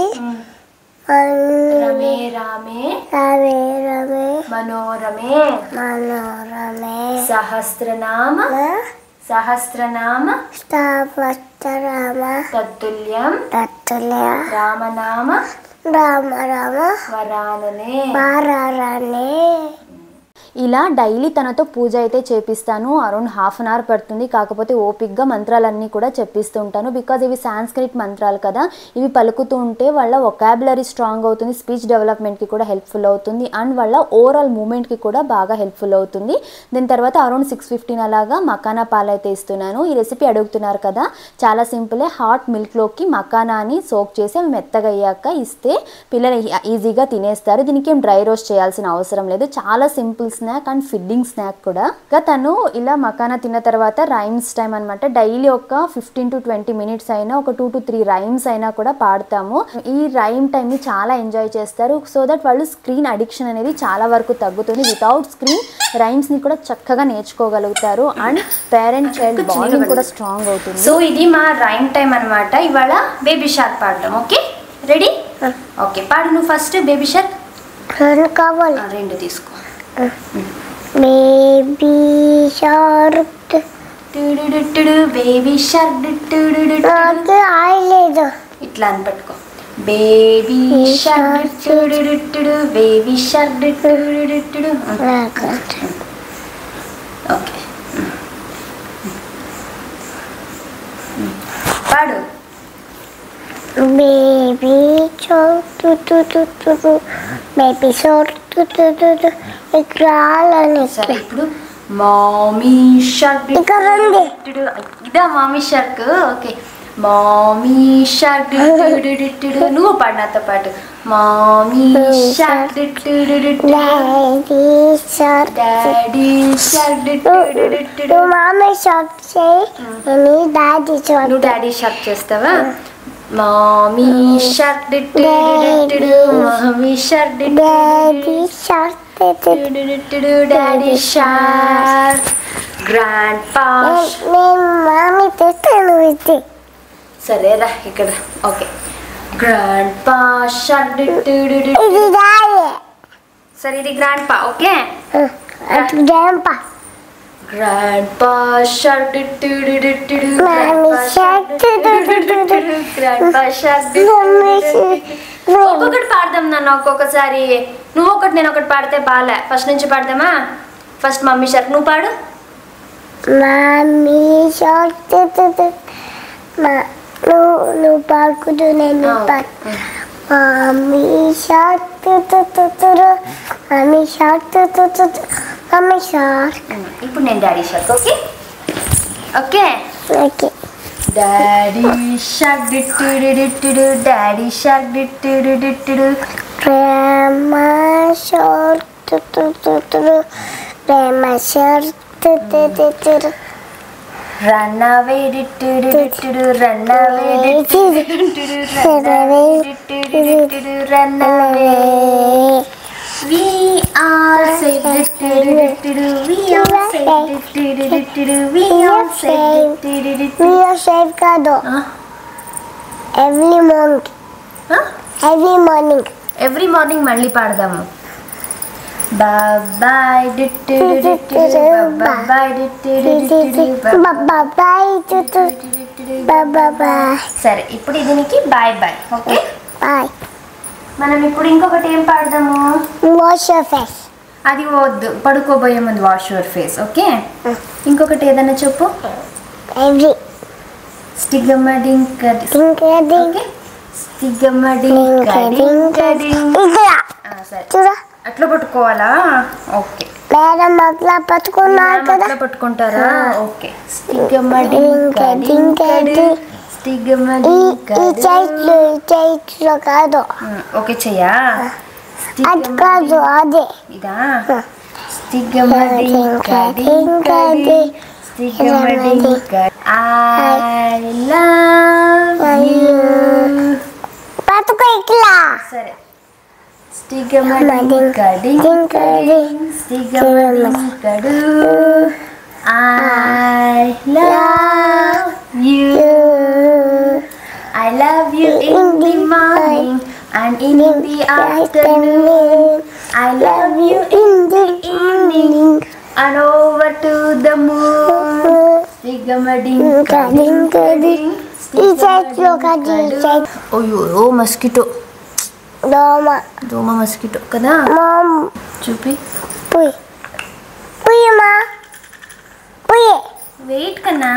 Speaker 1: రమే రామే
Speaker 4: రమే రమే
Speaker 1: మనోరమే
Speaker 4: మనోరమే
Speaker 1: సహస్రనామ సహస్రనామ
Speaker 4: స్థాపస్తరామ
Speaker 1: తత్తుల్యం
Speaker 4: తత్తుల్య
Speaker 1: రామనామ
Speaker 4: రామ రామ
Speaker 1: వరాననే
Speaker 4: పారారానే
Speaker 1: ఇలా డైలీ తనతో పూజ అయితే చేపిస్తాను అరౌండ్ హాఫ్ అన్ అవర్ పడుతుంది కాకపోతే ఓపిక్గా మంత్రాలన్నీ కూడా చెప్పిస్తూ ఉంటాను బికాజ్ ఇవి సాంస్క్రిట్ మంత్రాలు కదా ఇవి పలుకుతూ ఉంటే వాళ్ళ ఒకాబులరీ స్ట్రాంగ్ అవుతుంది స్పీచ్ డెవలప్మెంట్కి కూడా హెల్ప్ఫుల్ అవుతుంది అండ్ వాళ్ళ ఓవరాల్ మూమెంట్కి కూడా బాగా హెల్ప్ఫుల్ అవుతుంది దీని తర్వాత అరౌండ్ సిక్స్ ఫిఫ్టీన్ అలాగా మకానా పాలు అయితే ఇస్తున్నాను ఈ రెసిపీ అడుగుతున్నారు కదా చాలా సింపులే హాట్ మిల్క్లోకి మకానాని సోక్ చేసి అవి మెత్తగా అయ్యాక ఇస్తే పిల్లలు ఈ- ఈజీగా తినేస్తారు దీనికి ఏం డ్రై రోస్ట్ చేయాల్సిన అవసరం లేదు చాలా simple snack and feeding snack కూడా ఇంకా తను ఇలా మకానా తిన్న తర్వాత రైమ్స్ టైం అనమాట డైలీ ఒక ఫిఫ్టీన్ టు ట్వంటీ మినిట్స్ అయినా ఒక టూ టు త్రీ రైమ్స్ అయినా కూడా పాడతాము ఈ రైమ్ టైంని చాలా ఎంజాయ్ చేస్తారు సో దట్ వాళ్ళు స్క్రీన్ అడిక్షన్ అనేది చాలా వరకు తగ్గుతుంది వితౌట్ స్క్రీన్ రైమ్స్ని కూడా చక్కగా నేర్చుకోగలుగుతారు అండ్ పేరెంట్ చైల్డ్ బాండింగ్ కూడా స్ట్రాంగ్ అవుతుంది సో ఇది మా రైమ్ టైం అనమాట ఇవాళ బేబీ షార్క్ పాడతాం ఓకే రెడీ ఓకే పాడు నువ్వు ఫస్ట్ బేబీ షార్క్
Speaker 4: రెండు కావాలి
Speaker 1: రెండు తీసుకో
Speaker 4: బేబీ షార్క్
Speaker 1: బేబీ షార్క్
Speaker 4: నాకు ఆడలేదు
Speaker 1: ఇట్లా అని పట్టుకో బేబీ షార్క్ బేబీ షార్క్
Speaker 4: నాకు
Speaker 1: ఓకే పాడు
Speaker 4: baby shark doo doo doo doo doo baby shark doo doo doo doo ఇక్కడ రాలని
Speaker 1: సరే ఇప్పుడు మామీ షార్క్
Speaker 4: ఇక్కడ రండి.
Speaker 1: ఇదా mommy shark okay mommy shark నువ్వు పాడు నాతో పాటు mommy shark
Speaker 4: Daddy shark.
Speaker 1: Daddy shark
Speaker 4: నువ్వు మామీ షాక్ చేయి నేను డాడీ షాక్
Speaker 1: నువ్వు డాడీ షాక్ చేస్తావా mommy shark mommy shark
Speaker 4: daddy shark
Speaker 1: daddy shark grandpa
Speaker 4: నేను మామీ తెస్తాను ఇది
Speaker 1: సరేరా ఇక్కడ ఓకే గ్రాండ్ పా షాక్
Speaker 4: ఇది డాడీ
Speaker 1: సరే ఇది గ్రాండ్ పా ఓకే
Speaker 4: అది grandpa
Speaker 1: grandpa shark
Speaker 4: Mommy shark.
Speaker 1: Grandpa shark ఒక్కొక్కటి పాడదాం నన్ను ఒక్కొక్కసారి నువ్వు ఒకటి నేను ఒకటి పాడితే బాలే ఫస్ట్ నుంచి పాడదామా ఫస్ట్ మమ్మీ షార్క్ నువ్వు పాడు
Speaker 4: మామీ షాక్ నువ్వు నువ్వు పాడుకుంటూ నేను పాడు mommy shark mommy shark mommy shark
Speaker 1: ఇప్పుడు నేను daddy shark okay okay
Speaker 4: okay
Speaker 1: daddy shark డిట్టు డాడీ షార్క్ డిట్టు
Speaker 4: ప్రేమ షాక్ ప్రేమ షాక్
Speaker 1: రన్ అవే డిట్టు డిట్టు రన్ అవే డిట్టు రన్ అవే డిట్టు run away We are saved. We are saved. We are saved.
Speaker 4: We are safe కాదు every morning every morning
Speaker 1: every morning మళ్ళీ పాడదాము బాయ్ డిట్టు బాయ్ డిట్టు
Speaker 4: బాయ్ బాయ్
Speaker 1: సరే ఇప్పుడు దీనికి బాయ్ బాయ్ ఓకే
Speaker 4: బాయ్
Speaker 1: మనం ఇప్పుడు ఇంకొకటి ఏం పాడదాము
Speaker 4: వాష్ యువర్ ఫేస్
Speaker 1: అది వద్దు పడుకోబోయే ముందు వాష్ యువర్ ఫేస్ ఓకే ఇంకొకటి ఏదైనా చెప్పు
Speaker 4: ఎవ్రీ
Speaker 1: స్టిగమడింగ్
Speaker 4: ఇంకా
Speaker 1: ఓకే స్టిగమడింగ్
Speaker 4: ఇక్కడ
Speaker 1: సరే
Speaker 4: చూడ
Speaker 1: అట్లా పట్టుకోవాలా ఓకే
Speaker 4: మేడం అట్లా పట్టుకున్నారు కదా
Speaker 1: అట్లా పట్టుకుంటారా ఓకే స్టిగమడింగ్
Speaker 4: ఈ
Speaker 1: స్టిగమడింగ్
Speaker 4: ఈ చైట్లు ఈ చైట్లు కాదు
Speaker 1: ఓకే చెయ్యా
Speaker 4: అది కాదు అదే
Speaker 1: ఇదా స్టిగమడింగ్ స్టిగమడింగ్ ఐ లవ్ యూ
Speaker 4: పట్టుకో ఇట్లా
Speaker 1: సరే స్టిగమడింగ్ డింగ్ స్టిగమడింగ్ I love you. I love you in the morning and in the afternoon. I love you in the evening and over to the moon. Stigamading,
Speaker 4: Ding, ding. ఈ చైట్లో కాదు ఈ చైట్
Speaker 1: అయ్యో మస్కిటో
Speaker 4: దోమ
Speaker 1: దోమ mosquito కదా
Speaker 4: మామ్
Speaker 1: చూపి
Speaker 4: పుయ్ పుయ్యమ్మా పుయ్యే
Speaker 1: వెయిట్ కన్నా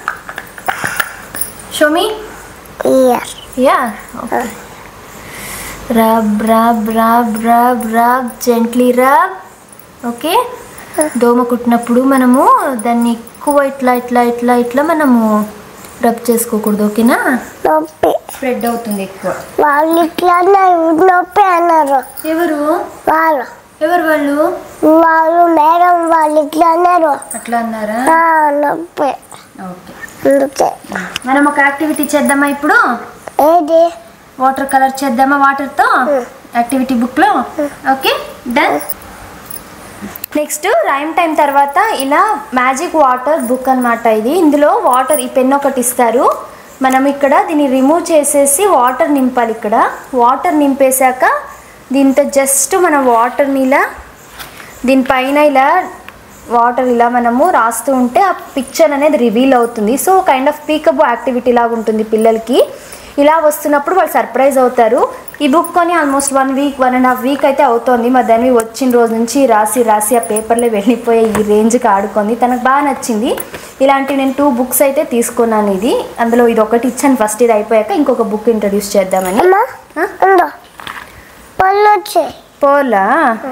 Speaker 1: show me
Speaker 4: ear
Speaker 1: yeah okay rub rub rub rub rub gently rub okay దోమ కుట్టినప్పుడు మనము దాన్ని ఎక్కువ ఇట్లా ఇట్లా ఇట్లా ఇట్లా మనము రబ్ చేసుకోకూడదు ఓకేనా
Speaker 4: నొప్పి
Speaker 1: స్ప్రెడ్ అవుతుంది ఎక్కువ
Speaker 4: వాళ్ళు ఇట్లా అన్నారు నొప్పి అన్నారు
Speaker 1: ఎవరు
Speaker 4: వాళ్ళు
Speaker 1: ఎవరు వాళ్ళు
Speaker 4: వాళ్ళు మేడం వాళ్ళు ఇట్లా అన్నారు
Speaker 1: అట్లా అన్నారా
Speaker 4: ఆ, నొప్పి
Speaker 1: ఓకే
Speaker 4: అందుకే
Speaker 1: మనం ఒక యాక్టివిటీ చేద్దామా ఇప్పుడు
Speaker 4: ఏది
Speaker 1: వాటర్ కలర్ చేద్దామా వాటర్తో యాక్టివిటీ బుక్లో okay done next rhyme time తర్వాత ఇలా మ్యాజిక్ వాటర్ బుక్ అన్నమాట ఇది ఇందులో వాటర్ ఈ పెన్ ఒకటి ఇస్తారు మనం ఇక్కడ దీన్ని రిమూవ్ చేసేసి వాటర్ నింపాలి ఇక్కడ వాటర్ నింపేశాక దీంతో జస్ట్ మన వాటర్ని ఇలా దీనిపైన ఇలా వాటర్ ఇలా మనము రాస్తూ ఉంటే ఆ పిక్చర్ అనేది రివీల్ అవుతుంది so kind of peekaboo activity లాగా ఉంటుంది పిల్లలకి ఇలా వస్తున్నప్పుడు వాళ్ళు సర్ప్రైజ్ అవుతారు ఈ బుక్ కొని almost one week one and half week అయితే అవుతోంది మా దాన్ని వచ్చిన రోజు నుంచి రాసి రాసి ఆ పేపర్లో వెళ్ళిపోయే ఈ రేంజ్కి ఆడుకుంది తనకు బాగా నచ్చింది ఇలాంటి నేను టూ బుక్స్ అయితే తీసుకున్నాను ఇది అందులో ఇది ఒకటి ఇచ్చాను ఫస్ట్ ఇది అయిపోయాక ఇంకొక బుక్ ఇంట్రడ్యూస్ చేద్దామని
Speaker 4: అమ్మా
Speaker 1: ఆ?
Speaker 4: ఉందో పళ్ళు వచ్చాయి
Speaker 1: పోలా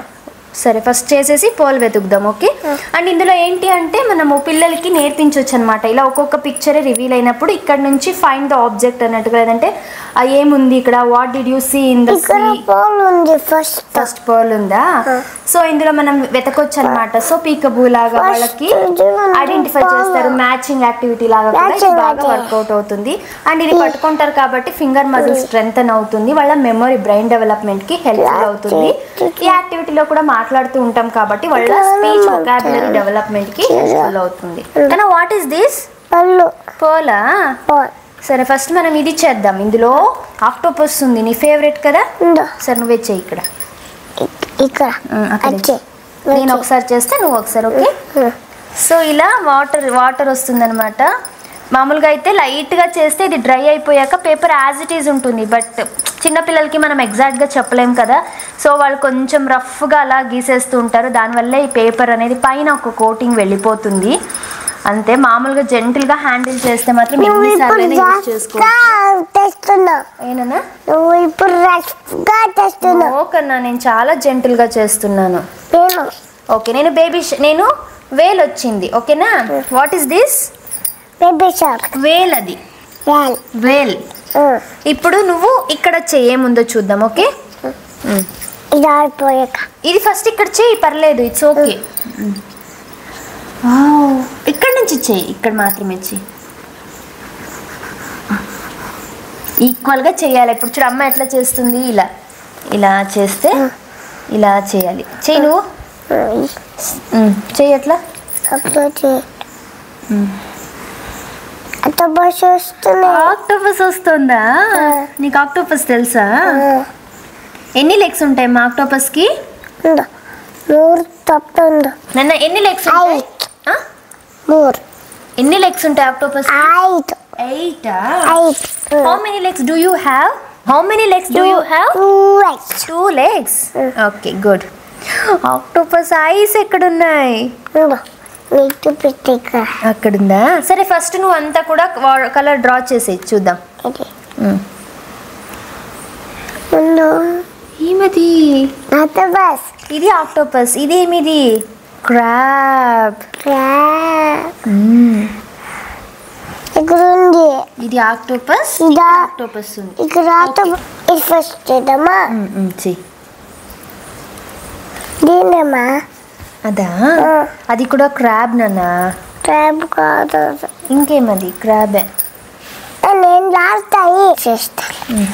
Speaker 1: సరే ఫస్ట్ చేసేసి పోల్ వెతుకుదాం ఓకే అండ్ ఇందులో ఏంటి అంటే మనము పిల్లలకి నేర్పించవచ్చు అనమాట ఇలా ఒక్కొక్క పిక్చర్ రివీల్ అయినప్పుడు ఇక్కడ నుంచి ఫైండ్ ద ఆబ్జెక్ట్ అన్నట్టుగా లేదంటే ఆ ఏముంది ఇక్కడ what did you see in the
Speaker 4: ఇక్కడ
Speaker 1: సీ
Speaker 4: పోల్ ఉంది ఫస్ట్
Speaker 1: ఫస్ట్ పర్ల్ ఉందా సో ఇందులో మనం వెతకొచ్చు అనమాట సో పీకబూ లాగా
Speaker 4: First
Speaker 1: వాళ్ళకి
Speaker 4: ఇందులో
Speaker 1: ఐడెంటిఫై
Speaker 4: pearl.
Speaker 1: చేస్తారు మ్యాచింగ్ యాక్టివిటీ లాగా కూడా ఇది
Speaker 4: Matching,
Speaker 1: బాగా
Speaker 4: matching.
Speaker 1: వర్కౌట్ అవుతుంది అండ్ ఇది పట్టుకుంటారు కాబట్టి ఫింగర్ మజిల్ స్ట్రెంగ్ అవుతుంది వాళ్ళ మెమరీ బ్రెయిన్ డెవలప్మెంట్ కి హెల్ప్ఫుల్ అవుతుంది ఈ యాక్టివిటీలో కూడా మాట్లాడుతూ ఉంటాం కాబట్టి వాళ్ళ స్పీచ్ వొకాబులరీ డెవలప్మెంట్ కి హెల్ప్ఫుల్ అవుతుంది కానీ వాట్ ఈస్ దిస్
Speaker 4: పళ్ళు
Speaker 1: పోలా
Speaker 4: పోల్
Speaker 1: సరే ఫస్ట్ మనం ఇది చేద్దాం ఇందులో ఆక్టోపస్ ఉంది నీ ఫేవరెట్ కదా
Speaker 4: ఉందో
Speaker 1: సరే నువ్వే చెయ్యి ఇక్కడ
Speaker 4: ఇక్- ఇక్కడ
Speaker 1: ఉమ్, అక్కడే.
Speaker 4: వచ్చే
Speaker 1: నేను ఒకసారి చేస్తే నువ్వు ఒకసారి ఓకే సో ఇలా వాటర్ వాటర్ వస్తుందన్నమాట మామూలుగా అయితే లైట్గా చేస్తే ఇది డ్రై అయిపోయాక పేపర్ యాజ్ ఇట్ ఈజ్ ఉంటుంది బట్ చిన్నపిల్లలకి మనం ఎగ్జాక్ట్గా చెప్పలేం కదా సో వాళ్ళు కొంచెం రఫ్గా అలా గీసేస్తూ ఉంటారు దానివల్ల ఈ పేపర్ అనేది పైన ఒక కోటింగ్ వెళ్ళిపోతుంది అంతే మామూలుగా జెంటిల్గా హ్యాండిల్ చేస్తే మాత్రం
Speaker 4: నువ్వు ఇప్పుడు
Speaker 1: ఎన్నిసార్లు యూజ్
Speaker 4: రఫ్గా
Speaker 1: చేసుకోవచ్చు
Speaker 4: తెస్తున్నావు
Speaker 1: ఏనన్నా
Speaker 4: నువ్వు ఇప్పుడు రఫ్గా తెస్తున్నావు
Speaker 1: ఓకన్నా నేను చాలా జెంటిల్గా చేస్తున్నాను
Speaker 4: నేను
Speaker 1: ఓకే నేను బేబీ నేను వేల్ వచ్చింది ఓకేనా what is this
Speaker 4: baby shark
Speaker 1: whale అది
Speaker 4: వేల్
Speaker 1: వేల్ ఇప్పుడు నువ్వు ఇక్కడ చేయముందో చూద్దాం ఓకే మ్.
Speaker 4: ఇది ఆడిపోయాక
Speaker 1: ఇది ఫస్ట్ ఇక్కడ చేయి పర్లేదు ఇట్స్ ఓకే ఇక్కడ నుంచి చేయి ఇక్కడ మాత్రమే చేయి ఈక్వల్గా చేయాలి ఇప్పుడు చూడు అమ్మ ఎట్లా చేస్తుంది ఇలా ఇలా చేస్తే ఇలా చేయాలి చేయి నువ్వు మ్, చెయ్యి ఎట్లా
Speaker 4: అప్పుడు అంత భాష వస్తున్నాయి
Speaker 1: ఆక్టోపస్ వస్తుందా నీకు ఆక్టోపస్ తెలుసా ఎన్ని లెగ్స్ ఉంటాయి మా ఆక్టోపస్ కి
Speaker 4: ఉందో మూడు తప్పుందో
Speaker 1: నన్న ఎన్ని లెగ్స్ ఉంటాయి
Speaker 4: ఐట్
Speaker 1: ఆ?
Speaker 4: మూడు
Speaker 1: ఎన్ని లెగ్స్ ఉంటాయి octopus
Speaker 4: eight
Speaker 1: eight
Speaker 4: eight
Speaker 1: how many legs do you have how many legs do you have
Speaker 4: two X
Speaker 1: two legs okay good octopus eyes ఎక్కడున్నాయి
Speaker 4: ఉందో నీటి పెట్టి ఇక్కడ
Speaker 1: అక్కడుందా సరే ఫస్ట్ నువ్వు అంతా కూడా కలర్ డ్రా చేసేయి చూద్దాం
Speaker 4: ఇది
Speaker 1: మ్.
Speaker 4: ఉందో
Speaker 1: ఏమది
Speaker 4: నాత బస్
Speaker 1: ఇది ఆక్టోపస్ ఇదేమిది క్రాబ్
Speaker 4: ఇక్కడ ఉంది
Speaker 1: ఇది ఆక్టోపస్
Speaker 4: ఇదా
Speaker 1: ఆక్టోపస్ ఉంది
Speaker 4: ఇక్కడ ఇది ఫస్ట్ చేద్దామా
Speaker 1: చెయ్యి
Speaker 4: దీనేమా
Speaker 1: అదా అది కూడా క్రాబ్ నాన్న
Speaker 4: ట్రాప్ కాదు అది.
Speaker 1: ఇంకేమది క్రాబే
Speaker 4: నేను లాస్తాయి చేస్తాను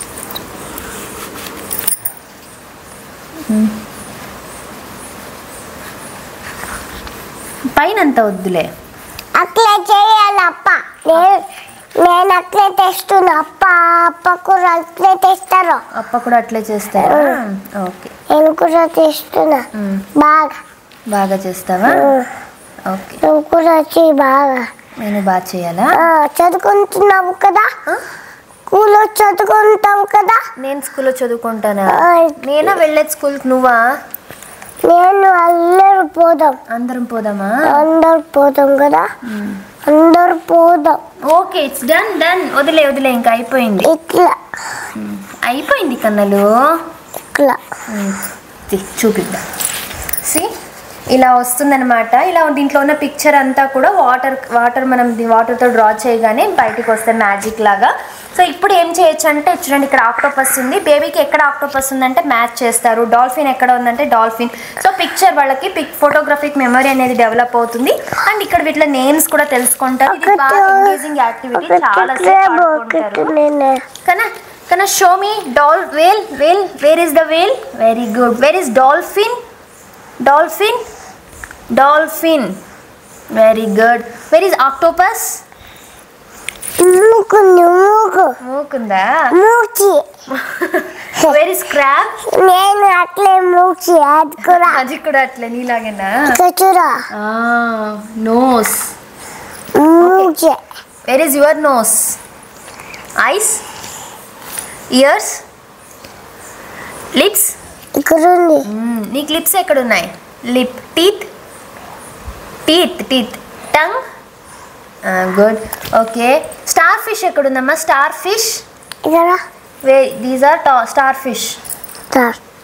Speaker 1: పైన అంత వద్దులే
Speaker 4: అట్లే చేయాలి అప్ప నేను నేను అట్లే తెస్తున్నా అప్ప అప్ప కూడా అట్లే తెస్తారు
Speaker 1: అప్ప కూడా అట్లే చేస్తారా ఓకే
Speaker 4: నేను కూడా తెస్తున్నా బాగా
Speaker 1: బాగా చేస్తావా ఓకే
Speaker 4: నువ్వు కూడా వచ్చి బాగా
Speaker 1: నేను బాగా చేయాలా
Speaker 4: ఆ, చదువుకుంటున్నావు కదా స్కూల్లో చదువుకుంటావు కదా
Speaker 1: నేను స్కూల్లో చదువుకుంటానా
Speaker 4: ఆ,
Speaker 1: నేనా వెళ్ళేది స్కూల్కి నువ్వా
Speaker 4: నేను అందరు పోదాం
Speaker 1: అందరం పోదామా
Speaker 4: అందరు పోదాం కదా అందరు పోదాం
Speaker 1: ఓకే ఇట్స్ డన్ డన్ వదిలే వదిలే ఇంకా అయిపోయింది
Speaker 4: ఇట్లా
Speaker 1: అయిపోయింది కన్నలు
Speaker 4: ఇట్లా
Speaker 1: ది, చూపిద్దాం సి ఇలా వస్తుందన్నమాట ఇలా దీంట్లో ఉన్న పిక్చర్ అంతా కూడా వాటర్ వాటర్ మనం వాటర్తో డ్రా చేయగానే బయటికి వస్తే మ్యాజిక్ లాగా సో ఇప్పుడు ఏం చేయొచ్చు అంటే చూడండి ఇక్కడ ఆక్టోపస్ ఉంది బేబీకి ఎక్కడ ఆక్టోపస్ ఉందంటే మ్యాచ్ చేస్తారు డాల్ఫిన్ ఎక్కడ ఉందంటే డాల్ఫిన్ సో పిక్చర్ వాళ్ళకి పిక్ ఫోటోగ్రఫిక్ మెమరీ అనేది డెవలప్ అవుతుంది అండ్ ఇక్కడ వీటిలో నేమ్స్ కూడా తెలుసుకుంటారు ఇది బాగా ఎంగేజింగ్ యాక్టివిటీ చాలా
Speaker 4: ఒకటి
Speaker 1: సేపు
Speaker 4: ఒకటి
Speaker 1: ఆడుకుంటారు
Speaker 4: నేను
Speaker 1: Kana, Kana, show me doll whale. Whale. Where is the whale? Very good. Where is dolphin? Dolphin. Dolphin. Very good. Where is octopus?
Speaker 4: మూకు మూకు
Speaker 1: మూకుందా
Speaker 4: మూచి
Speaker 1: Where is crab?
Speaker 4: నేను అట్లే మూచి అది కూడా
Speaker 1: అది కూడా అట్లే నీలాగేనా
Speaker 4: ఇక్కడ చూడ
Speaker 1: నోస్
Speaker 4: మూచి
Speaker 1: where is your nose eyes ears lips
Speaker 4: ఇక్కడ ఉంది
Speaker 1: నీ క్లిప్స్ ఎక్కడ ఉన్నాయి lip teeth teeth teeth tongue good okay starfish ఎక్కడ ఉందమ్మా స్టార్ ఫిష్
Speaker 4: ఇక్కడ
Speaker 1: వే these are starfish
Speaker 4: sir ఇది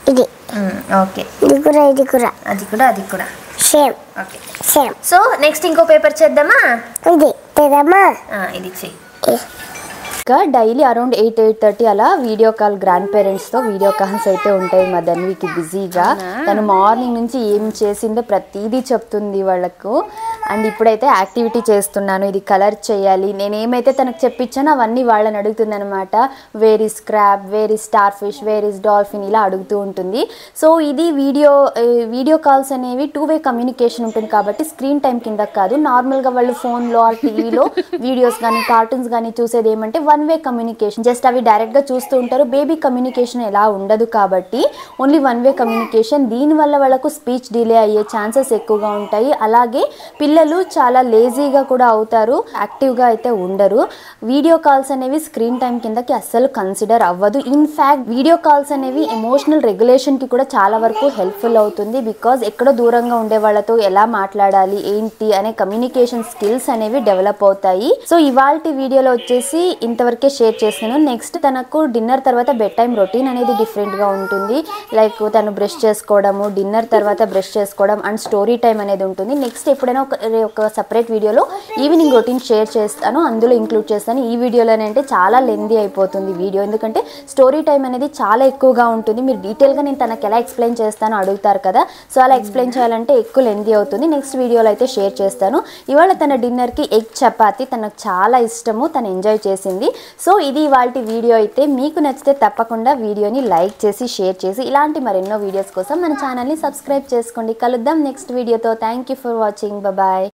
Speaker 5: ఓకే
Speaker 4: ఇది కూడా ఇది కూడా
Speaker 5: అది కూడా అది కూడా
Speaker 4: same
Speaker 5: okay
Speaker 4: same
Speaker 5: so next ఇంకో పేపర్ చేద్దామా
Speaker 4: ఇది తెదమ్మా
Speaker 5: ఆ, ఇది చెయ్యి
Speaker 1: ఇంకా daily around eight eight thirty అలా వీడియో కాల్ గ్రాండ్ పేరెంట్స్తో వీడియో కాల్స్ అయితే ఉంటాయి మా ధన్వికి బిజీగా తను మార్నింగ్ నుంచి ఏం చేసిందో ప్రతిదీ చెప్తుంది వాళ్ళకు అండ్ ఇప్పుడైతే యాక్టివిటీ చేస్తున్నాను ఇది కలర్ చేయాలి నేను ఏమైతే తనకు చెప్పించానో అవన్నీ వాళ్ళని అడుగుతుంది అనమాట where is crab where is starfish where is dolphin ఇలా అడుగుతూ ఉంటుంది సో ఇది వీడియో వీడియో కాల్స్ అనేవి టూ వే కమ్యూనికేషన్ ఉంటుంది కాబట్టి స్క్రీన్ టైం కింద కాదు నార్మల్గా వాళ్ళు ఫోన్లో ఆ టీవీలో వీడియోస్ కానీ కార్టూన్స్ కానీ చూసేది ఏమంటే వన్ వే కమ్యూనికేషన్ జస్ట్ అవి డైరెక్ట్గా చూస్తూ ఉంటారు బేబీ కమ్యూనికేషన్ ఎలా ఉండదు కాబట్టి ఓన్లీ వన్ వే కమ్యూనికేషన్ దీనివల్ల వాళ్ళకు స్పీచ్ డిలే అయ్యే ఛాన్సెస్ ఎక్కువగా ఉంటాయి అలాగే పిల్లలు చాలా లేజీగా కూడా అవుతారు యాక్టివ్గా అయితే ఉండరు వీడియో కాల్స్ అనేవి స్క్రీన్ టైం కిందకి అస్సలు కన్సిడర్ అవ్వదు ఇన్ఫ్యాక్ట్ వీడియో కాల్స్ అనేవి ఎమోషనల్ రెగ్యులేషన్కి కూడా చాలా వరకు హెల్ప్ఫుల్ అవుతుంది బికాజ్ ఎక్కడో దూరంగా ఉండే వాళ్ళతో ఎలా మాట్లాడాలి ఏంటి అనే కమ్యూనికేషన్ స్కిల్స్ అనేవి డెవలప్ అవుతాయి సో ఇవాళ వీడియోలో వచ్చేసి ఇంతవరకే షేర్ చేస్తున్నాను నెక్స్ట్ తనకు డిన్నర్ తర్వాత బెడ్ టైం రొటీన్ అనేది డిఫరెంట్గా ఉంటుంది లైక్ తను బ్రష్ చేసుకోవడము డిన్నర్ తర్వాత బ్రష్ చేసుకోవడం అండ్ స్టోరీ టైం అనేది ఉంటుంది నెక్స్ట్ ఎప్పుడైనా ఒక ఒక సపరేట్ వీడియోలో ఈవినింగ్ రొటీన్ షేర్ చేస్తాను అందులో ఇంక్లూడ్ చేస్తాను ఈ వీడియోలోనే అంటే చాలా లెందీ అయిపోతుంది వీడియో ఎందుకంటే స్టోరీ టైం అనేది చాలా ఎక్కువగా ఉంటుంది మీరు డీటెయిల్గా నేను తనకు ఎలా ఎక్స్ప్లెయిన్ చేస్తానో అడుగుతారు కదా సో అలా ఎక్స్ప్లెయిన్ చేయాలంటే ఎక్కువ లెందీ అవుతుంది నెక్స్ట్ వీడియోలో అయితే షేర్ చేస్తాను ఇవాళ తన డిన్నర్కి ఎగ్ చపాతి తనకు చాలా ఇష్టము తను ఎంజాయ్ చేసింది సో ఇది ఇవాళ వీడియో అయితే మీకు నచ్చితే తప్పకుండా వీడియోని లైక్ చేసి షేర్ చేసి ఇలాంటి మరెన్నో వీడియోస్ కోసం మన ఛానల్ని సబ్స్క్రైబ్ చేసుకోండి కలుద్దాం నెక్స్ట్ వీడియోతో thank you for watching bye